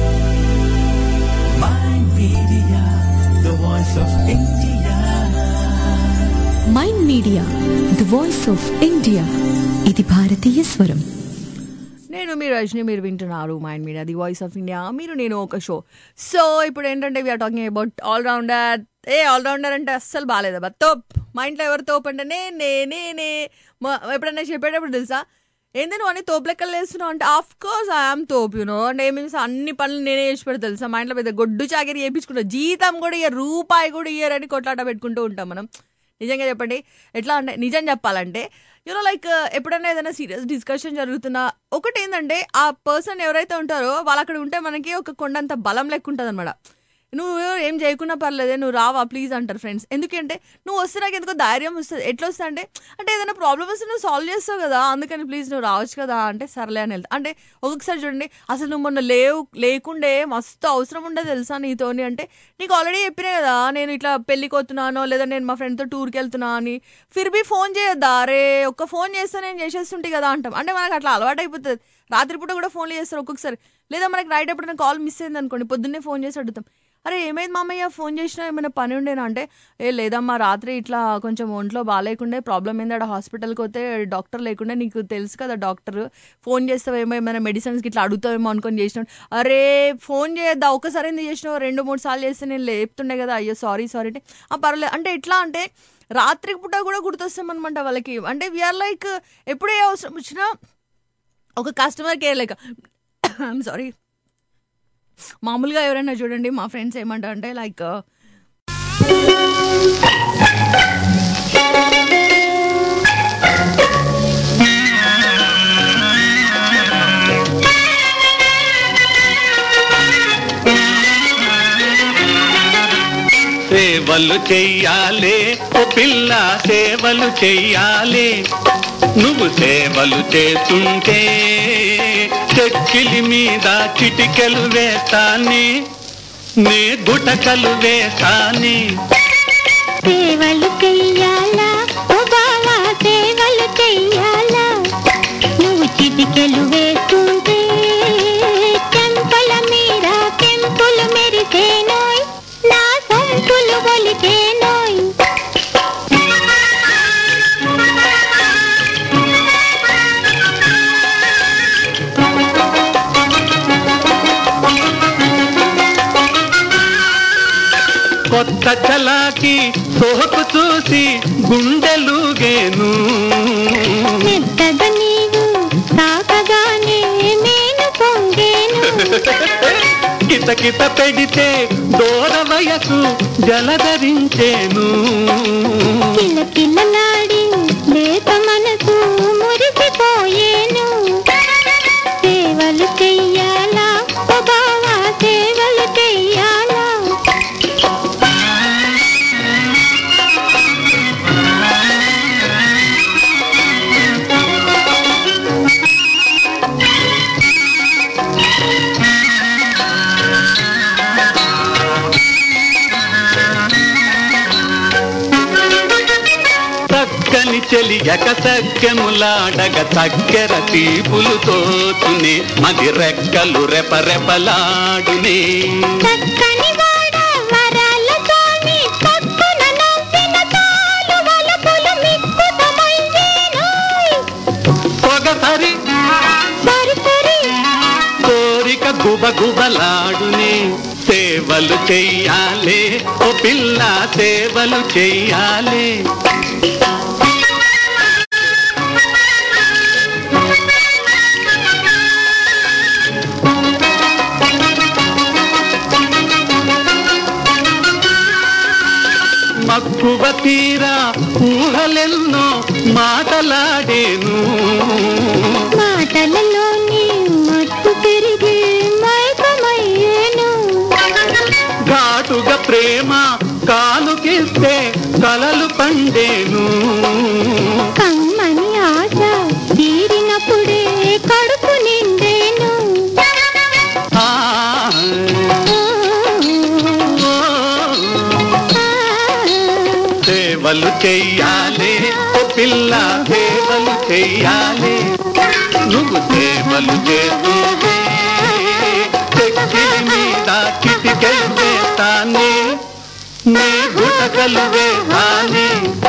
Mind Media, the voice of India. Mind media the voice of India ఇది భారతీయ స్వరం నేను మీ రజని మీరు వింటున్నారు mind media the voice of India మీరు నేను ఒక షో సో ఇప్పుడు ఏంటంటే we're talking about all rounder ఏ ఆల్ రౌండర్ అంటే అస్సలు బాగాలేదబ్బా తోప్ మా ఇంట్లో ఎవరు తోపు అంటే నే నే నే నే మా- ఎప్పుడైనా చెప్పేటప్పుడు తెలుసా ఏంది నువ్వు అన్ని తోపు లెక్కలు వేస్తున్నావు అంటే ఆఫ్ కోర్స్ ఐఆమ్ తోపు యూనో అంటే మీన్స్ అన్ని పనులు నేనే చేసి పెడతా తెలుసా మా ఇంట్లో పెద్ద గొడ్డు చాకరీ చేయించుకుంటా జీతం కూడా ఇయ్యరు రూపాయి కూడా ఇయ్యరని కొట్లాట పెట్టుకుంటూ ఉంటాం మనం నిజంగా చెప్పండి ఎట్లా అంటే నిజం చెప్పాలంటే యూనో లైక్ ఎప్పుడైనా ఏదైనా సీరియస్ డిస్కషన్ జరుగుతున్నా ఒకటి ఏంటంటే ఆ పర్సన్ ఎవరైతే ఉంటారో వాళ్ళు అక్కడ ఉంటే మనకి ఒక కొండంత బలం లెక్క ఉంటుంది అనమాట నువ్వు ఏం చేయకున్నా పర్లేదే నువ్వు రావా ప్లీజ్ అంటారు ఫ్రెండ్స్ ఎందుకంటే నువ్వు వస్తే నాకు ఎందుకో ధైర్యం వస్తుంది ఎట్లా వస్తా అంటే అంటే ఏదైనా ప్రాబ్లమ్ వస్తే నువ్వు సాల్వ్ చేస్తావు కదా అందుకని ప్లీజ్ నువ్వు రావచ్చు కదా అంటే సర్లే అని వెళ్తా అంటే ఒక్కొక్కసారి చూడండి అసలు నువ్వు మొన్న లేవు లేకుండే మస్తు అవసరం ఉండదు తెలుసా నీతోని అంటే నీకు ఆల్రెడీ చెప్పినా కదా నేను ఇట్లా పెళ్ళికి వస్తున్నానో లేదా నేను మా ఫ్రెండ్తో టూర్కి వెళ్తున్నా అని ఫిర్ బీ ఫోన్ చేయొద్దా అరే ఒక్క ఫోన్ చేస్తే నేను చేసేస్తుంటే కదా అంటాం అంటే మనకు అట్లా అలవాటు అయిపోతుంది రాత్రిపూట కూడా ఫోన్లు చేస్తారు ఒక్కొక్కసారి లేదా మనకి నైట్ ఎప్పుడైనా కాల్ మిస్ అయింది అనుకోండి పొద్దున్నే ఫోన్ చేసి అడుగుతాం అరే ఏమైంది మామయ్య ఫోన్ చేసినా ఏమైనా పని ఉండేనా అంటే ఏ లేదమ్మా రాత్రి ఇట్లా కొంచెం ఒంట్లో బాగాలేకుండే ప్రాబ్లం ఏంది ఆడ హాస్పిటల్కి పోతే డాక్టర్ లేకుండే నీకు తెలుసు కదా డాక్టర్ ఫోన్ చేస్తావేమో ఏమైనా మెడిసిన్స్కి ఇట్లా అడుగుతావేమో అనుకొని చేసినాడు అరే ఫోన్ చేయొద్దా ఒకసారి ఎందుకు చేసినావు రెండు మూడు సార్లు చేస్తే నేను లేపుతుండే కదా అయ్యో సారీ సారీ అంటే ఆ పర్లేదు అంటే ఎట్లా అంటే రాత్రి పూట కూడా గుర్తొస్తామన్నమాట వాళ్ళకి అంటే వీఆర్ లైక్ ఎప్పుడు ఏ అవసరం వచ్చినా ఒక customer care like I'm sorry మామూలుగా ఎవరైనా చూడండి మా ఫ్రెండ్స్ ఏమంటారు అంటే లైక్ సేవలు చెయ్యాలే ఓ పిల్ల సేవలు చెయ్యాలే నువ్వు సేవలు చేస్తుంటే చెక్కిలి మీద చిటికెలు వేస్తాని నీ గుటకలు వేస్తాని సేవలు చెయ్యాలా ఓ బావా సేవలు చెయ్యాలా నువ్వు చిటికెలు వేస్తుంటే చెంపల మీద కొత్త చలాకి సోకు చూసి గుండెలుగేను మెత్తగా నీవు తాకగానే నేను పొంగేను కితకిత పెడితే దూర వయసు జలధరించేను కిలకిలలాడి లేత మనసు మురిసిపోయేను సేవలు చెయ్యాలా ఓ బావా సేవలు చెయ్యాలా చక్కని చెలియక సఖ్యములాడగ చక్కెర తీపులు తోచునే మది రెక్కలు రెపరెపలాడునే చక్కని వాడ వరాల స్వామి పక్కున నవ్విన తాలు వలపులు మిక్కుతమయ్యేనోయ్. పొగసరి సరి సరి కోరిక గుబ గుబలాడునే సేవలు చెయ్యాలే ఓ పిల్ల సేవలు చెయ్యాలే మక్కువ తీరా ఊహలెన్నో మాటలాడేను మాటలలోని మత్తు పెరిగి మైకమయ్యేను ఘాటుగా ప్రేమ కానుకిస్తే కలలు పండేను కమ్మని ఆశ తీరినప్పుడే కడుపు నిండేను ఆ, సేవలు చెయ్యాలే ఓ పిల్ల సేవలు చెయ్యాలే నువ్వు సేవలు చేస్తుంటే చెక్కిలి మీద చిటికెలు వేస్తానే నే గుటకలు వేస్తానే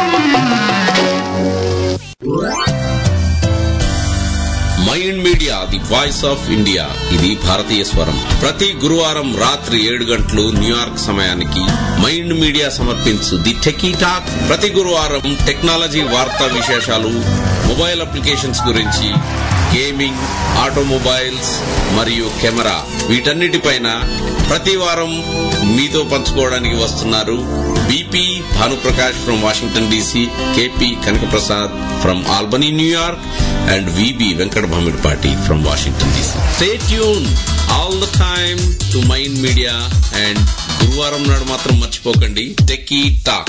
mind media the voice of India ఇది భారతీయ స్వరం ప్రతి గురువారం రాత్రి ఏడు గంటలు న్యూయార్క్ సమయానికి మైండ్ మీడియా సమర్పించు ది టెకీ టాక్ ప్రతి గురువారం టెక్నాలజీ వార్తా విశేషాలు మొబైల్ అప్లికేషన్స్ గురించి గేమింగ్ ఆటోమొబైల్స్ మరియు కెమెరా వీటన్నిటిపైన ప్రతి వారం మీతో పంచుకోవడానికి వస్తున్నారు BP Bhanuprakash from Washington DC KP Kanakaprasad from Albany New York and VB Venkata Bhamidipati from Washington DC stay tuned all the time to mind media and గురువారం నాడు మాత్రం మర్చిపోకండి techie talk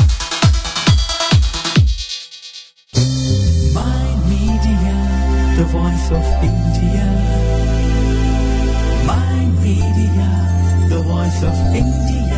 Media, the voice of India. My media, the voice of India.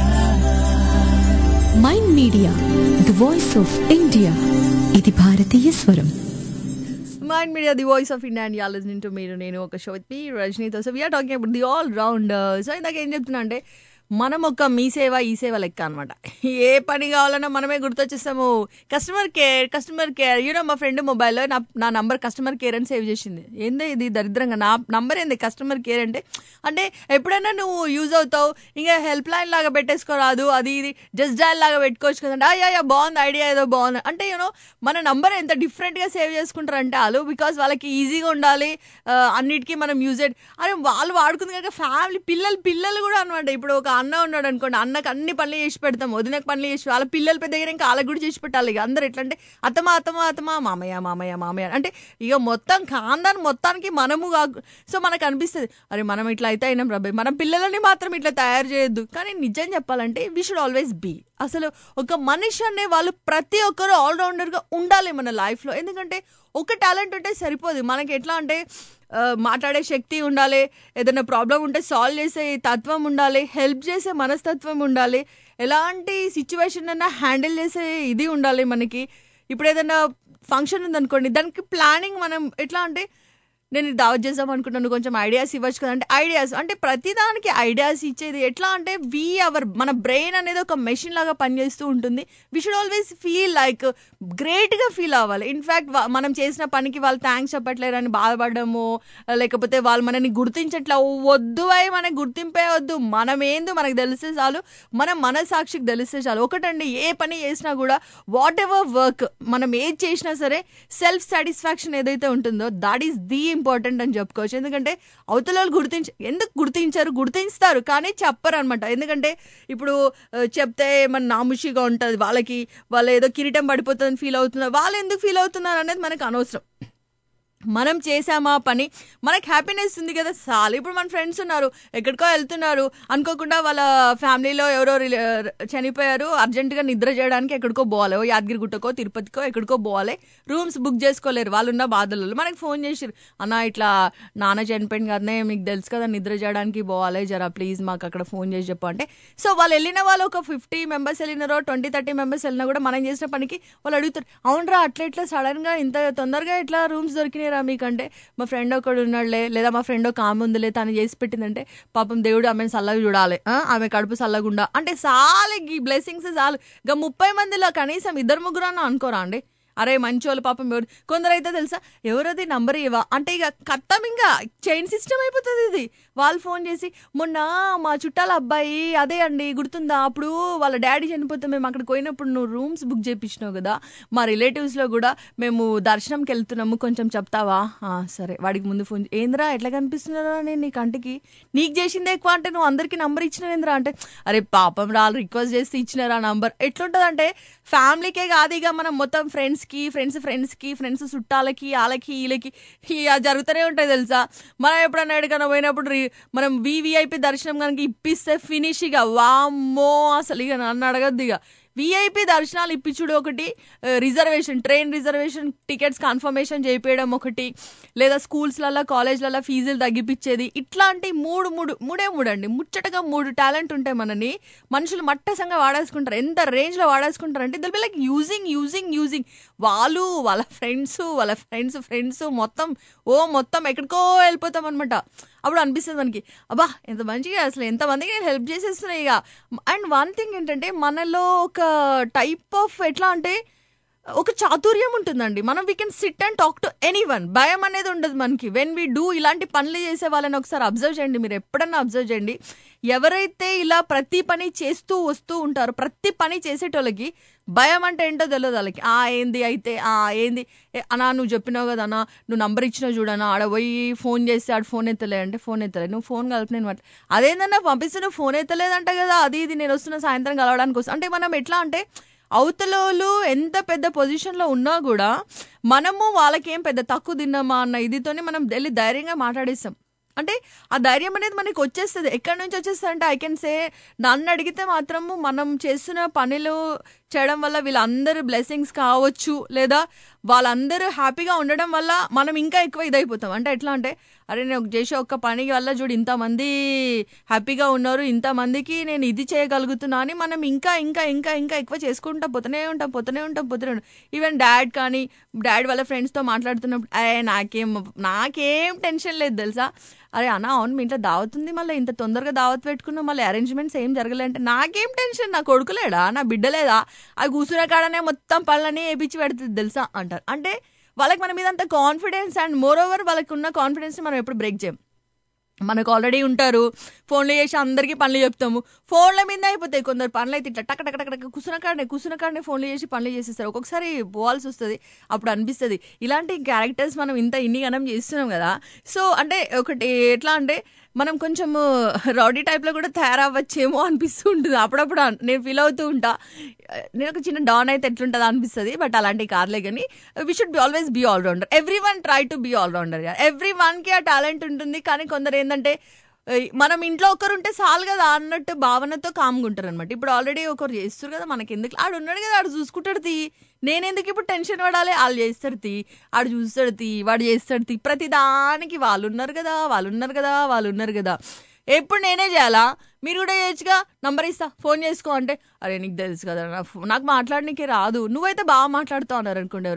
Mind media the voice of India ఇది భారతీయ స్వరం mind media the voice of India and you're listening to మీరు నేను ఒక షో విత్ మీ రజనీతో so we're talking about the all round so ఇందాక ఏం చెప్తున్నా అంటే మనం ఒక మీ సేవ ఈ సేవ లెక్క అనమాట ఏ పని కావాలన్నా మనమే గుర్తొచ్చేస్తాము customer care customer care you know మా ఫ్రెండ్ మొబైల్లో నా నా నంబర్ కస్టమర్ కేర్ అని సేవ్ చేసింది ఏందో ఇది దరిద్రంగా నా నంబర్ ఏంది కస్టమర్ కేర్ అంటే అంటే ఎప్పుడైనా నువ్వు యూజ్ అవుతావు ఇంకా హెల్ప్ లైన్ లాగా పెట్టేసుకోరాదు అది ఇది జస్ట్ డయల్ లాగా పెట్టుకోవచ్చు కదంటే అయ్యా బాగుంది ఐడియా ఏదో బాగుంది అంటే యూనో మన నంబర్ ఎంత డిఫరెంట్గా సేవ్ చేసుకుంటారు అంటే వాళ్ళు బికాస్ వాళ్ళకి ఈజీగా ఉండాలి ఆ, అన్నిటికీ మనం యూజ్ అరే వాళ్ళు వాడుకుంది కనుక ఫ్యామిలీ పిల్లలు పిల్లలు కూడా అనమాట ఇప్పుడు ఒక అన్న ఉన్నాడు అనుకోండి అన్నకు అన్ని పనులు చేసి పెడతాం వదినకు పనులు చేసి వాళ్ళ పిల్లల పెద్ద దగ్గర ఇంకా వాళ్ళకి కూడా చేసి పెట్టాలి ఇక అందరు ఎట్లా అంటే అత్తమా అత్తమా అత్తమా మామయ్య మామయ్య మామయ్య అంటే ఇక మొత్తం ఖాందాన్ మొత్తానికి మనము కాకు సో మనకు అనిపిస్తుంది అరే మనం ఇట్లా అయితే అయినాం రబ్బాయి మనం పిల్లలని మాత్రం ఇట్లా తయారు చేయొద్దు కానీ నిజం చెప్పాలంటే వీ షుడ్ ఆల్వేస్ బీ అసలు ఒక మనిషి అనే వాళ్ళు ప్రతి ఒక్కరు ఆల్రౌండర్గా ఉండాలి మన లైఫ్లో ఎందుకంటే ఒక టాలెంట్ ఉంటే సరిపోదు మనకి ఎట్లా అంటే ఆ, మాట్లాడే శక్తి ఉండాలి ఏదైనా ప్రాబ్లం ఉంటే సాల్వ్ చేసే తత్వం ఉండాలి హెల్ప్ చేసే మనస్తత్వం ఉండాలి ఎలాంటి సిచ్యువేషన్ అయినా హ్యాండిల్ చేసే ఇది ఉండాలి మనకి ఇప్పుడు ఏదైనా ఫంక్షన్ ఉందనుకోండి దానికి ప్లానింగ్ మనం ఎట్లా అంటే నేను ఇది దావత్ చేద్దాం అనుకుంటున్నాను కొంచెం ఐడియాస్ ఇవ్వచ్చు కదా అంటే ఐడియాస్ అంటే ప్రతిదానికి ఐడియాస్ ఇచ్చేది ఎట్లా అంటే వి అవర్ మన బ్రెయిన్ అనేది ఒక మెషిన్ లాగా పనిచేస్తూ ఉంటుంది we should always feel like గ్రేట్గా ఫీల్ అవ్వాలి ఇన్ఫ్యాక్ట్ మనం చేసిన పనికి వాళ్ళు థ్యాంక్స్ చెప్పట్లేరని బాధపడము లేకపోతే వాళ్ళు మనని గుర్తించట్లా వద్దు అయి మనకి గుర్తింపే వద్దు మనం ఏందో మనకు తెలిస్తే చాలు మనం మనసాక్షికి తెలిస్తే చాలు ఒకటండి ఏ పని చేసినా కూడా వాట్ ఎవర్ వర్క్ మనం ఏది చేసినా సరే సెల్ఫ్ సాటిస్ఫాక్షన్ ఏదైతే ఉంటుందో దాట్ ఈస్ ది ఇంపార్టెంట్ అని చెప్పుకోవచ్చు ఎందుకంటే అవతల వాళ్ళు గుర్తించ ఎందుకు గుర్తించారు గుర్తిస్తారు కానీ చెప్పరు అనమాట ఎందుకంటే ఇప్పుడు ఆ, చెప్తే మన నాముషిగా ఉంటుంది వాళ్ళకి వాళ్ళు ఏదో కిరీటం పడిపోతుందని ఫీల్ అవుతున్నారు వాళ్ళు ఎందుకు ఫీల్ అవుతున్నారు అనేది మనకు అనవసరం మనం చేసామా పని మనకి హ్యాపీనెస్ ఉంది కదా చాలు ఇప్పుడు మన ఫ్రెండ్స్ ఉన్నారు ఎక్కడికో వెళ్తున్నారు అనుకోకుండా వాళ్ళ ఫ్యామిలీలో ఎవరో రిలే- చనిపోయారు అర్జెంటుగా నిద్ర చేయడానికి ఎక్కడికో పోవాలి ఓ యాదగిరి గుట్టకో తిరుపతికో ఎక్కడికో పోవాలి రూమ్స్ బుక్ చేసుకోలేరు వాళ్ళు ఉన్న బాధలలో మనకి ఫోన్ చేసిరు అన్న ఇట్లా నాన్న చనిపోయింది కదనే మీకు తెలుసు కదా నిద్ర చేయడానికి పోవాలి జరా ప్లీజ్ మాకు అక్కడ ఫోన్ చేసి చెప్పు అంటే సో వాళ్ళు వెళ్ళిన వాళ్ళు ఒక ఫిఫ్టీ మెంబర్స్ వెళ్ళినారో ట్వంటీ థర్టీ మెంబర్స్ వెళ్ళినా కూడా మనం చేసిన పనికి వాళ్ళు అడుగుతారు అవునరా అట్లా ఇట్లా సడన్ గా ఇంత తొందరగా ఇట్లా రూమ్స్ దొరికినాయిరా మీకంటే మా ఫ్రెండ్ ఒకడు ఉన్నాడులే లేదా మా ఫ్రెండ్ ఒక ఆమె ఉందిలే తను చేసి పెట్టిందంటే పాపం దేవుడు ఆమెను చల్లగా చూడాలి ఆ? ఆమె కడుపు చల్లగుండా అంటే చాలు ఈ బ్లెస్సింగ్స్ చాలు ఇక ముప్పై మందిలో కనీసం ఇద్దరు ముగ్గురు అన్న అనుకోరా అండి అరే మంచోళ్ళు పాపం ఎవరు కొందరైతే తెలుసా ఎవరది నంబర్ ఇవ్వ అంటే ఇక కత్తం ఇంకా చైన్ సిస్టమ్ అయిపోతుంది ఇది వాళ్ళు ఫోన్ చేసి మొన్న మా చుట్టాల అబ్బాయి అదే అండి గుర్తుందా అప్పుడు వాళ్ళ డాడీ చనిపోతే మేము అక్కడికి పోయినప్పుడు నువ్వు రూమ్స్ బుక్ చేయించినావు కదా మా రిలేటివ్స్లో కూడా మేము దర్శనంకి వెళ్తున్నాము కొంచెం చెప్తావా "ఆ, సరే వాడికి ముందు ఫోన్ చే- ఏందిరా ఎట్లా కనిపిస్తున్నారా నేను నీ కంటికి నీకు చేసిందే ఎక్కువ అంటే నువ్వు అందరికీ నంబర్ ఇచ్చినవేంద్రా అంటే అరే పాపం రా రిక్వెస్ట్ చేసి ఇచ్చినారా నంబర్ ఎట్లుంటుంది అంటే ఫ్యామిలీకే కాదు ఇక మనం మొత్తం ఫ్రెండ్స్కి ఫ్రెండ్స్ ఫ్రెండ్స్కి ఫ్రెండ్స్ చుట్టాలకి వాళ్ళకి వీళ్ళకి ఇక జరుగుతూనే ఉంటాయి తెలుసా మనం ఎప్పుడన్నా ఎక్కడికైనా పోయినప్పుడు రి- మనం వివిఐపి దర్శనం కనుక ఇప్పిస్తే ఫినిష్ ఇక వామ్మో అసలు ఇక నన్ను అడగద్దు ఇక విఐపి దర్శనాలు ఇప్పించుడు ఒకటి reservation train reservation tickets confirmation చేయించడం ఒకటి లేదా స్కూల్స్లలో కాలేజ్లలో ఫీజులు తగ్గిపించేది ఇట్లాంటి మూడు మూడు మూడే మూడు అండి ముచ్చటగా మూడు టాలెంట్ ఉంటాయి మనని మనుషులు మట్టసంగా వాడేసుకుంటారు ఎంత రేంజ్లో వాడేసుకుంటారు అంటే they'll be like using using using వాళ్ళు వాళ్ళ ఫ్రెండ్స్ వాళ్ళ ఫ్రెండ్స్ ఫ్రెండ్స్ మొత్తం ఓ మొత్తం ఎక్కడికో వెళ్ళిపోతాం అనమాట అప్పుడు అనిపిస్తుంది మనకి అబ్బా ఎంత మంచిగా అసలు ఎంతమందికి నేను హెల్ప్ చేసేస్తున్నాయి ఇక అండ్ వన్ థింగ్ ఏంటంటే మనలో ఒక టైప్ ఆఫ్ ఎట్లా అంటే ఒక చాతుర్యం ఉంటుందండి మనం we can sit and talk to anyone భయం అనేది ఉండదు మనకి వెన్ వీ డూ ఇలాంటి పనులు చేసే వాళ్ళని ఒకసారి అబ్జర్వ్ చేయండి మీరు ఎప్పుడన్నా అబ్జర్వ్ చేయండి ఎవరైతే ఇలా ప్రతి పని చేస్తూ వస్తూ ఉంటారో ప్రతి పని చేసేటోళ్ళకి భయం అంటే ఏంటో తెలియదు వాళ్ళకి ఆ ఏంది అయితే ఆ ఏంది ఏ, అన్నా నువ్వు చెప్పినావు కదా అన్నా నువ్వు నంబర్ ఇచ్చినావు చూడన్నా ఆడ పోయి ఫోన్ చేస్తే ఆడ ఫోన్ ఎత్తలే అంటే ఫోన్ ఎత్తలే నువ్వు ఫోన్ కలిపి నేను మాట అదేందన్నా పంపిస్తే నువ్వు ఫోన్ ఎత్తలేదంట కదా అది ఇది నేను వస్తున్న సాయంత్రం కలవడానికి వస్తా అంటే మనం ఎట్లా అంటే అవతలోళ్ళు ఎంత పెద్ద పొజిషన్లో ఉన్నా కూడా మనము వాళ్ళకేం పెద్ద తక్కువ తిన్నామా అన్న ఇదితోనే మనం వెళ్ళి ధైర్యంగా మాట్లాడేస్తాం అంటే ఆ ధైర్యం అనేది మనకి వచ్చేస్తుంది ఎక్కడి నుంచి వచ్చేస్తుంది అంటే ఐ కెన్ సే నన్ను అడిగితే మాత్రము మనం చేస్తున్న పనులు చేయడం వల్ల వీళ్ళందరూ బ్లెస్సింగ్స్ కావచ్చు లేదా వాళ్ళందరూ హ్యాపీగా ఉండడం వల్ల మనం ఇంకా ఎక్కువ ఇదైపోతాం అంటే ఎట్లా అంటే అరే నేను చేసే ఒక్క పని వల్ల చూడు ఇంతమంది హ్యాపీగా ఉన్నారు ఇంతమందికి నేను ఇది చేయగలుగుతున్నా అని మనం ఇంకా ఇంకా ఇంకా ఇంకా ఎక్కువ చేసుకుంటా పోతూనే ఉంటాం పోతూనే ఉంటాం పోతూనే ఉంటాం ఈవెన్ డాడ్ కానీ డాడ్ వాళ్ళ ఫ్రెండ్స్తో మాట్లాడుతున్నప్పుడు అయ్యే నాకేం నాకేం టెన్షన్ లేదు తెలుసా అరే అన్న అవును మీ ఇంట్లో దావత్ ఉంది మళ్ళీ ఇంత తొందరగా దావత్ పెట్టుకున్నాం మళ్ళీ అరేంజ్మెంట్స్ ఏం జరగలే అంటే నాకేం టెన్షన్ నా కొడుకులేడా నా బిడ్డలేదా అది కూర్చున్న కాడనే మొత్తం పళ్ళని వేపించి పెడుతుంది తెలుసా అంటారు అంటే వాళ్ళకి మన మీద అంత కాన్ఫిడెన్స్ అండ్ మోర్ ఓవర్ వాళ్ళకి ఉన్న కాన్ఫిడెన్స్ మనం ఎప్పుడు బ్రేక్ చేయం మనకు ఆల్రెడీ ఉంటారు ఫోన్లు చేసి అందరికీ పనులు చెప్తాము ఫోన్ల మీద అయిపోతాయి కొందరు పనులు అయితే ఇట్లా టక్ టక్ టక్ టక్ కూర్చున్న కాడనే కూర్చున్న కాడనే ఫోన్లు చేసి పనులు చేసేస్తారు ఒక్కొక్కసారి పోవాల్సి వస్తుంది అప్పుడు అనిపిస్తుంది ఇలాంటి క్యారెక్టర్స్ మనం ఇంత ఇన్ని గణం చేస్తున్నాం కదా సో అంటే ఒకటి ఎట్లా అంటే మనం కొంచెం రౌడీ టైప్లో కూడా తయారవ్వచ్చేమో అనిపిస్తూ ఉంటుంది అప్పుడప్పుడు అన్- నేను ఫీల్ అవుతూ ఉంటా నేను ఒక చిన్న డాన్ అయితే ఎట్లుంటుందో అనిపిస్తుంది బట్ అలాంటి కార్లే కానీ we should be always be allrounder every one try to be allrounder every వన్కి ఆ టాలెంట్ ఉంటుంది కానీ కొందరు ఏంటంటే ఏయ్, మనం ఇంట్లో ఒకరు ఉంటే చాలు కదా అన్నట్టు భావనతో కామ్గా ఉంటారు అనమాట ఇప్పుడు ఆల్రెడీ ఒకరు చేస్తారు కదా మనకి ఎందుకు ఆడు ఉన్నాడు కదా ఆడు చూసుకుంటాడు తీ నేనెందుకు ఇప్పుడు టెన్షన్ పడాలి వాళ్ళు చేస్తారు తీ ఆడు చూస్తాడు తీ వాడు చేస్తాడు తీ ప్రతి దానికి వాళ్ళు ఉన్నారు కదా వాళ్ళు ఉన్నారు కదా వాళ్ళు ఉన్నారు కదా ఎప్పుడు నేనే చేయాలా మీరు కూడా చేయొచ్చుగా నంబర్ ఇస్తా ఫోన్ చేసుకో అంటే అరే నీకు తెలుసు కదా నా ఫో- నాకు మాట్లాడనీకే రాదు నువ్వైతే బాగా మాట్లాడుతావు అన్నారు అనుకోండి ఎవరైనా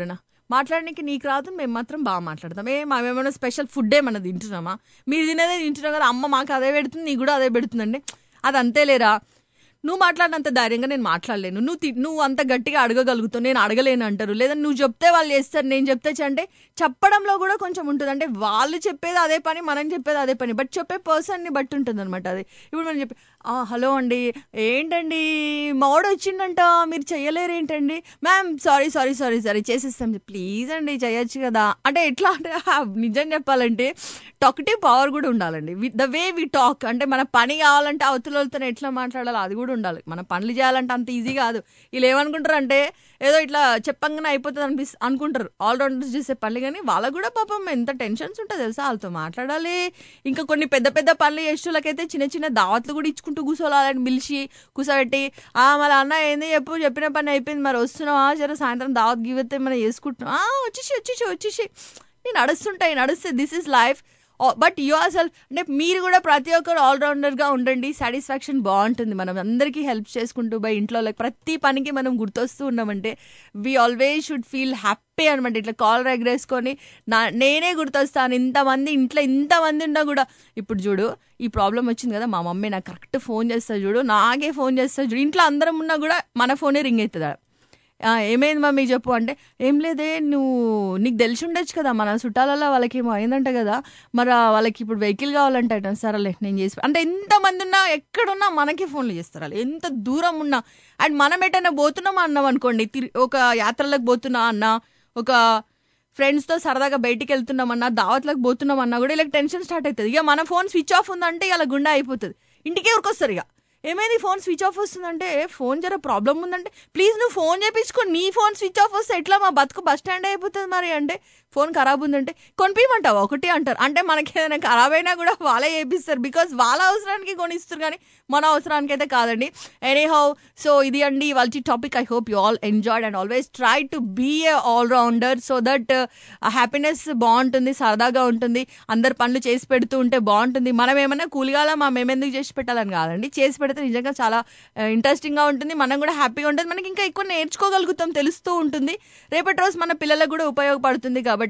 మాట్లాడడానికి నీకు రాదు మేము మాత్రం బాగా మాట్లాడతాం ఏ మేమేమైనా స్పెషల్ ఫుడ్ ఏమన్నా తింటున్నామా మీరు తినేదే తింటున్నాం కదా అమ్మ మాకు అదే పెడుతుంది నీకు కూడా అదే పెడుతుందండి అది అంతేలేరా నువ్వు మాట్లాడినంత ధైర్యంగా నేను మాట్లాడలేను నువ్వు తి- నువ్వు అంత గట్టిగా అడగగలుగుతావు నేను అడగలేను అంటారు లేదా నువ్వు చెప్తే వాళ్ళు చేస్తారు నేను చెప్తే చ- అంటే చెప్పడంలో కూడా కొంచెం ఉంటుంది అంటే వాళ్ళు చెప్పేది అదే పని మనం చెప్పేది అదే పని బట్ చెప్పే పర్సన్ని బట్టి ఉంటుంది అనమాట అది ఇప్పుడు మనం చెప్పి "ఆ, హలో అండి ఏంటండి మావాడు వచ్చిండంట మీరు చెయ్యలేరు ఏంటండి ma'am sorry sorry sorry sorry చేసేస్తాం ప్లీజ్ అండి చేయొచ్చు కదా అంటే ఎట్లా అంటే ఆ, నిజం చెప్పాలంటే టాక్టివ్ పవర్ కూడా ఉండాలండి ద వే వి టాక్ అంటే మన పని కావాలంటే అవతల వాళ్ళతో ఎట్లా మాట్లాడాలో అది కూడా ఉండాలి మన పనులు చేయాలంటే అంత ఈజీ కాదు వీళ్ళు ఏమనుకుంటారు అంటే ఏదో ఇట్లా చెప్పంగానే అయిపోతుంది అనిపిస్ అనుకుంటారు ఆల్రౌండర్స్ చేసే పనులు కానీ వాళ్ళకు కూడా పాపం ఎంత టెన్షన్స్ ఉంటుంది తెలుసా వాళ్ళతో మాట్లాడాలి ఇంకా కొన్ని పెద్ద పెద్ద పనులు చేసేటోళ్ళకైతే చిన్న చిన్న దావత్లు కూడా ఇచ్చుకుంటూ కూర్చోవాలని పిలిచి కూర్చోబెట్టి ఆ మరి అన్న ఏంది చెప్పు చెప్పిన పని అయిపోయింది మరి వస్తున్నావా జర సాయంత్రం దావత్ గివెత్తే మనం చేసుకుంటున్నాం "ఆ, వచ్చేసి వచ్చేసి వచ్చేసి నేను నడుస్తుంటాయి నడుస్తే this is life but you are self అంటే మీరు కూడా ప్రతి ఒక్కరు ఆల్రౌండర్గా ఉండండి సాటిస్ఫాక్షన్ బాగుంటుంది మనం అందరికీ హెల్ప్ చేసుకుంటూ బై ఇంట్లో like ప్రతి పనికి మనం గుర్తొస్తూ ఉన్నామంటే we always should feel happy అనమాట ఇట్లా కాల్ ఎగరేసుకొని నా నేనే గుర్తొస్తాను ఇంతమంది ఇంట్లో ఇంతమంది ఉన్నా కూడా ఇప్పుడు చూడు ఈ ప్రాబ్లం వచ్చింది కదా మా మమ్మీ నాకు కరెక్ట్ ఫోన్ చేస్తా చూడు నాకే ఫోన్ చేస్తా చూడు ఇంట్లో అందరం ఉన్నా కూడా మన ఫోనే రింగ్ అవుతుంది "ఆ, ఏమైంది మమ్మీ చెప్పు అంటే ఏం లేదే నువ్వు నీకు తెలిసి ఉండొచ్చు కదా మన చుట్టాలలో వాళ్ళకి ఏమో అయిందంట కదా మరి ఆ వాళ్ళకి ఇప్పుడు వెహికల్ కావాలంట సరేలే నేను చేసి అంటే ఎంతమంది ఉన్నా ఎక్కడున్నా మనకే ఫోన్లు చేస్తారు వాళ్ళు ఎంత దూరం ఉన్నా అండ్ మనం ఎటైనా పోతున్నామా అన్నాం అనుకోండి తిరి- ఒక యాత్రలకు పోతున్నా అన్నా ఒక ఫ్రెండ్స్తో సరదాగా బయటికి వెళ్తున్నామన్నా దావత్లకు పోతున్నామన్నా కూడా ఇలా టెన్షన్ స్టార్ట్ అవుతుంది ఇక మన ఫోన్ స్విచ్ ఆఫ్ ఉందంటే ఇలా గుండె అయిపోతుంది ఇంటికే ఉరికొస్తారు ఇక ఏమైంది ఫోన్ స్విచ్ ఆఫ్ వస్తుందంటే ఫోన్ జర ప్రాబ్లం ఉందంటే ప్లీజ్ నువ్వు ఫోన్ చేపించుకో నీ ఫోన్ స్విచ్ ఆఫ్ వస్తే ఎట్లా మా బతుకు బస్ స్టాండ్ అయిపోతుంది మరి అంటే ఫోన్ ఖరాబ్ ఉందంటే కొనిపించమంటావా ఒకటి అంటారు అంటే మనకి ఏదైనా ఖరాబ్ అయినా కూడా వాళ్ళే చేపిస్తారు బికాస్ వాళ్ళ అవసరానికి కొనిస్తారు కానీ మన అవసరానికి అయితే కాదండి ఎనీ హౌ సో ఇది అండి వాళ్ళ topic I hope you all enjoyed and always try to be a allrounder so that happiness బాగుంటుంది సరదాగా ఉంటుంది అందరు పనులు చేసి పెడుతూ ఉంటే బాగుంటుంది మనం ఏమైనా కూలిగాల మా మేమెందుకు చేసి పెట్టాలని కాదండి చేసి పెడితే నిజంగా చాలా ఇంట్రెస్టింగ్గా ఉంటుంది మనం కూడా హ్యాపీగా ఉంటుంది మనకి ఇంకా ఎక్కువ నేర్చుకోగలుగుతాం తెలుస్తూ ఉంటుంది రేపటి రోజు మన పిల్లలకు కూడా ఉపయోగపడుతుంది కాబట్టి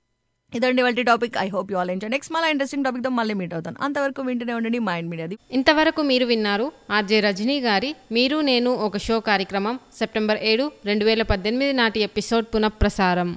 ఇదండి వాళ్ళ topic I hope you all enjoy next మళ్ళీ ఇంట్రెస్టింగ్ టాపిక్తో మళ్ళీ మీట్ అవుతాను అంతవరకు వింటూనే ఉండండి మైండ్ మీడియాది ఇంతవరకు మీరు విన్నారు ఆర్జే రజనీ గారి మీరు నేను ఒక షో కార్యక్రమం సెప్టెంబర్ ఏడు రెండు వేల పద్దెనిమిది నాటి ఎపిసోడ్ పునఃప్రసారం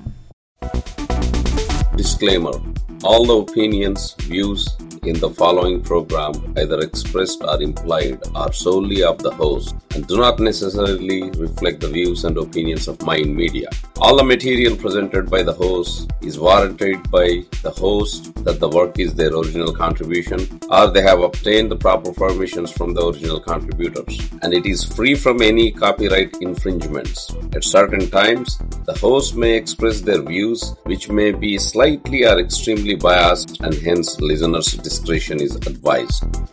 Disclaimer All the opinions, views in the following program, either expressed or implied, are solely of the host and do not necessarily reflect the views and opinions of Mind Media. All the material presented by the host is warranted by the host that the work is their original contribution or they have obtained the proper permissions from the original contributors and it is free from any copyright infringements. At certain times, the host may express their views which may be slightly or extremely biased and hence listeners' discretion is advised.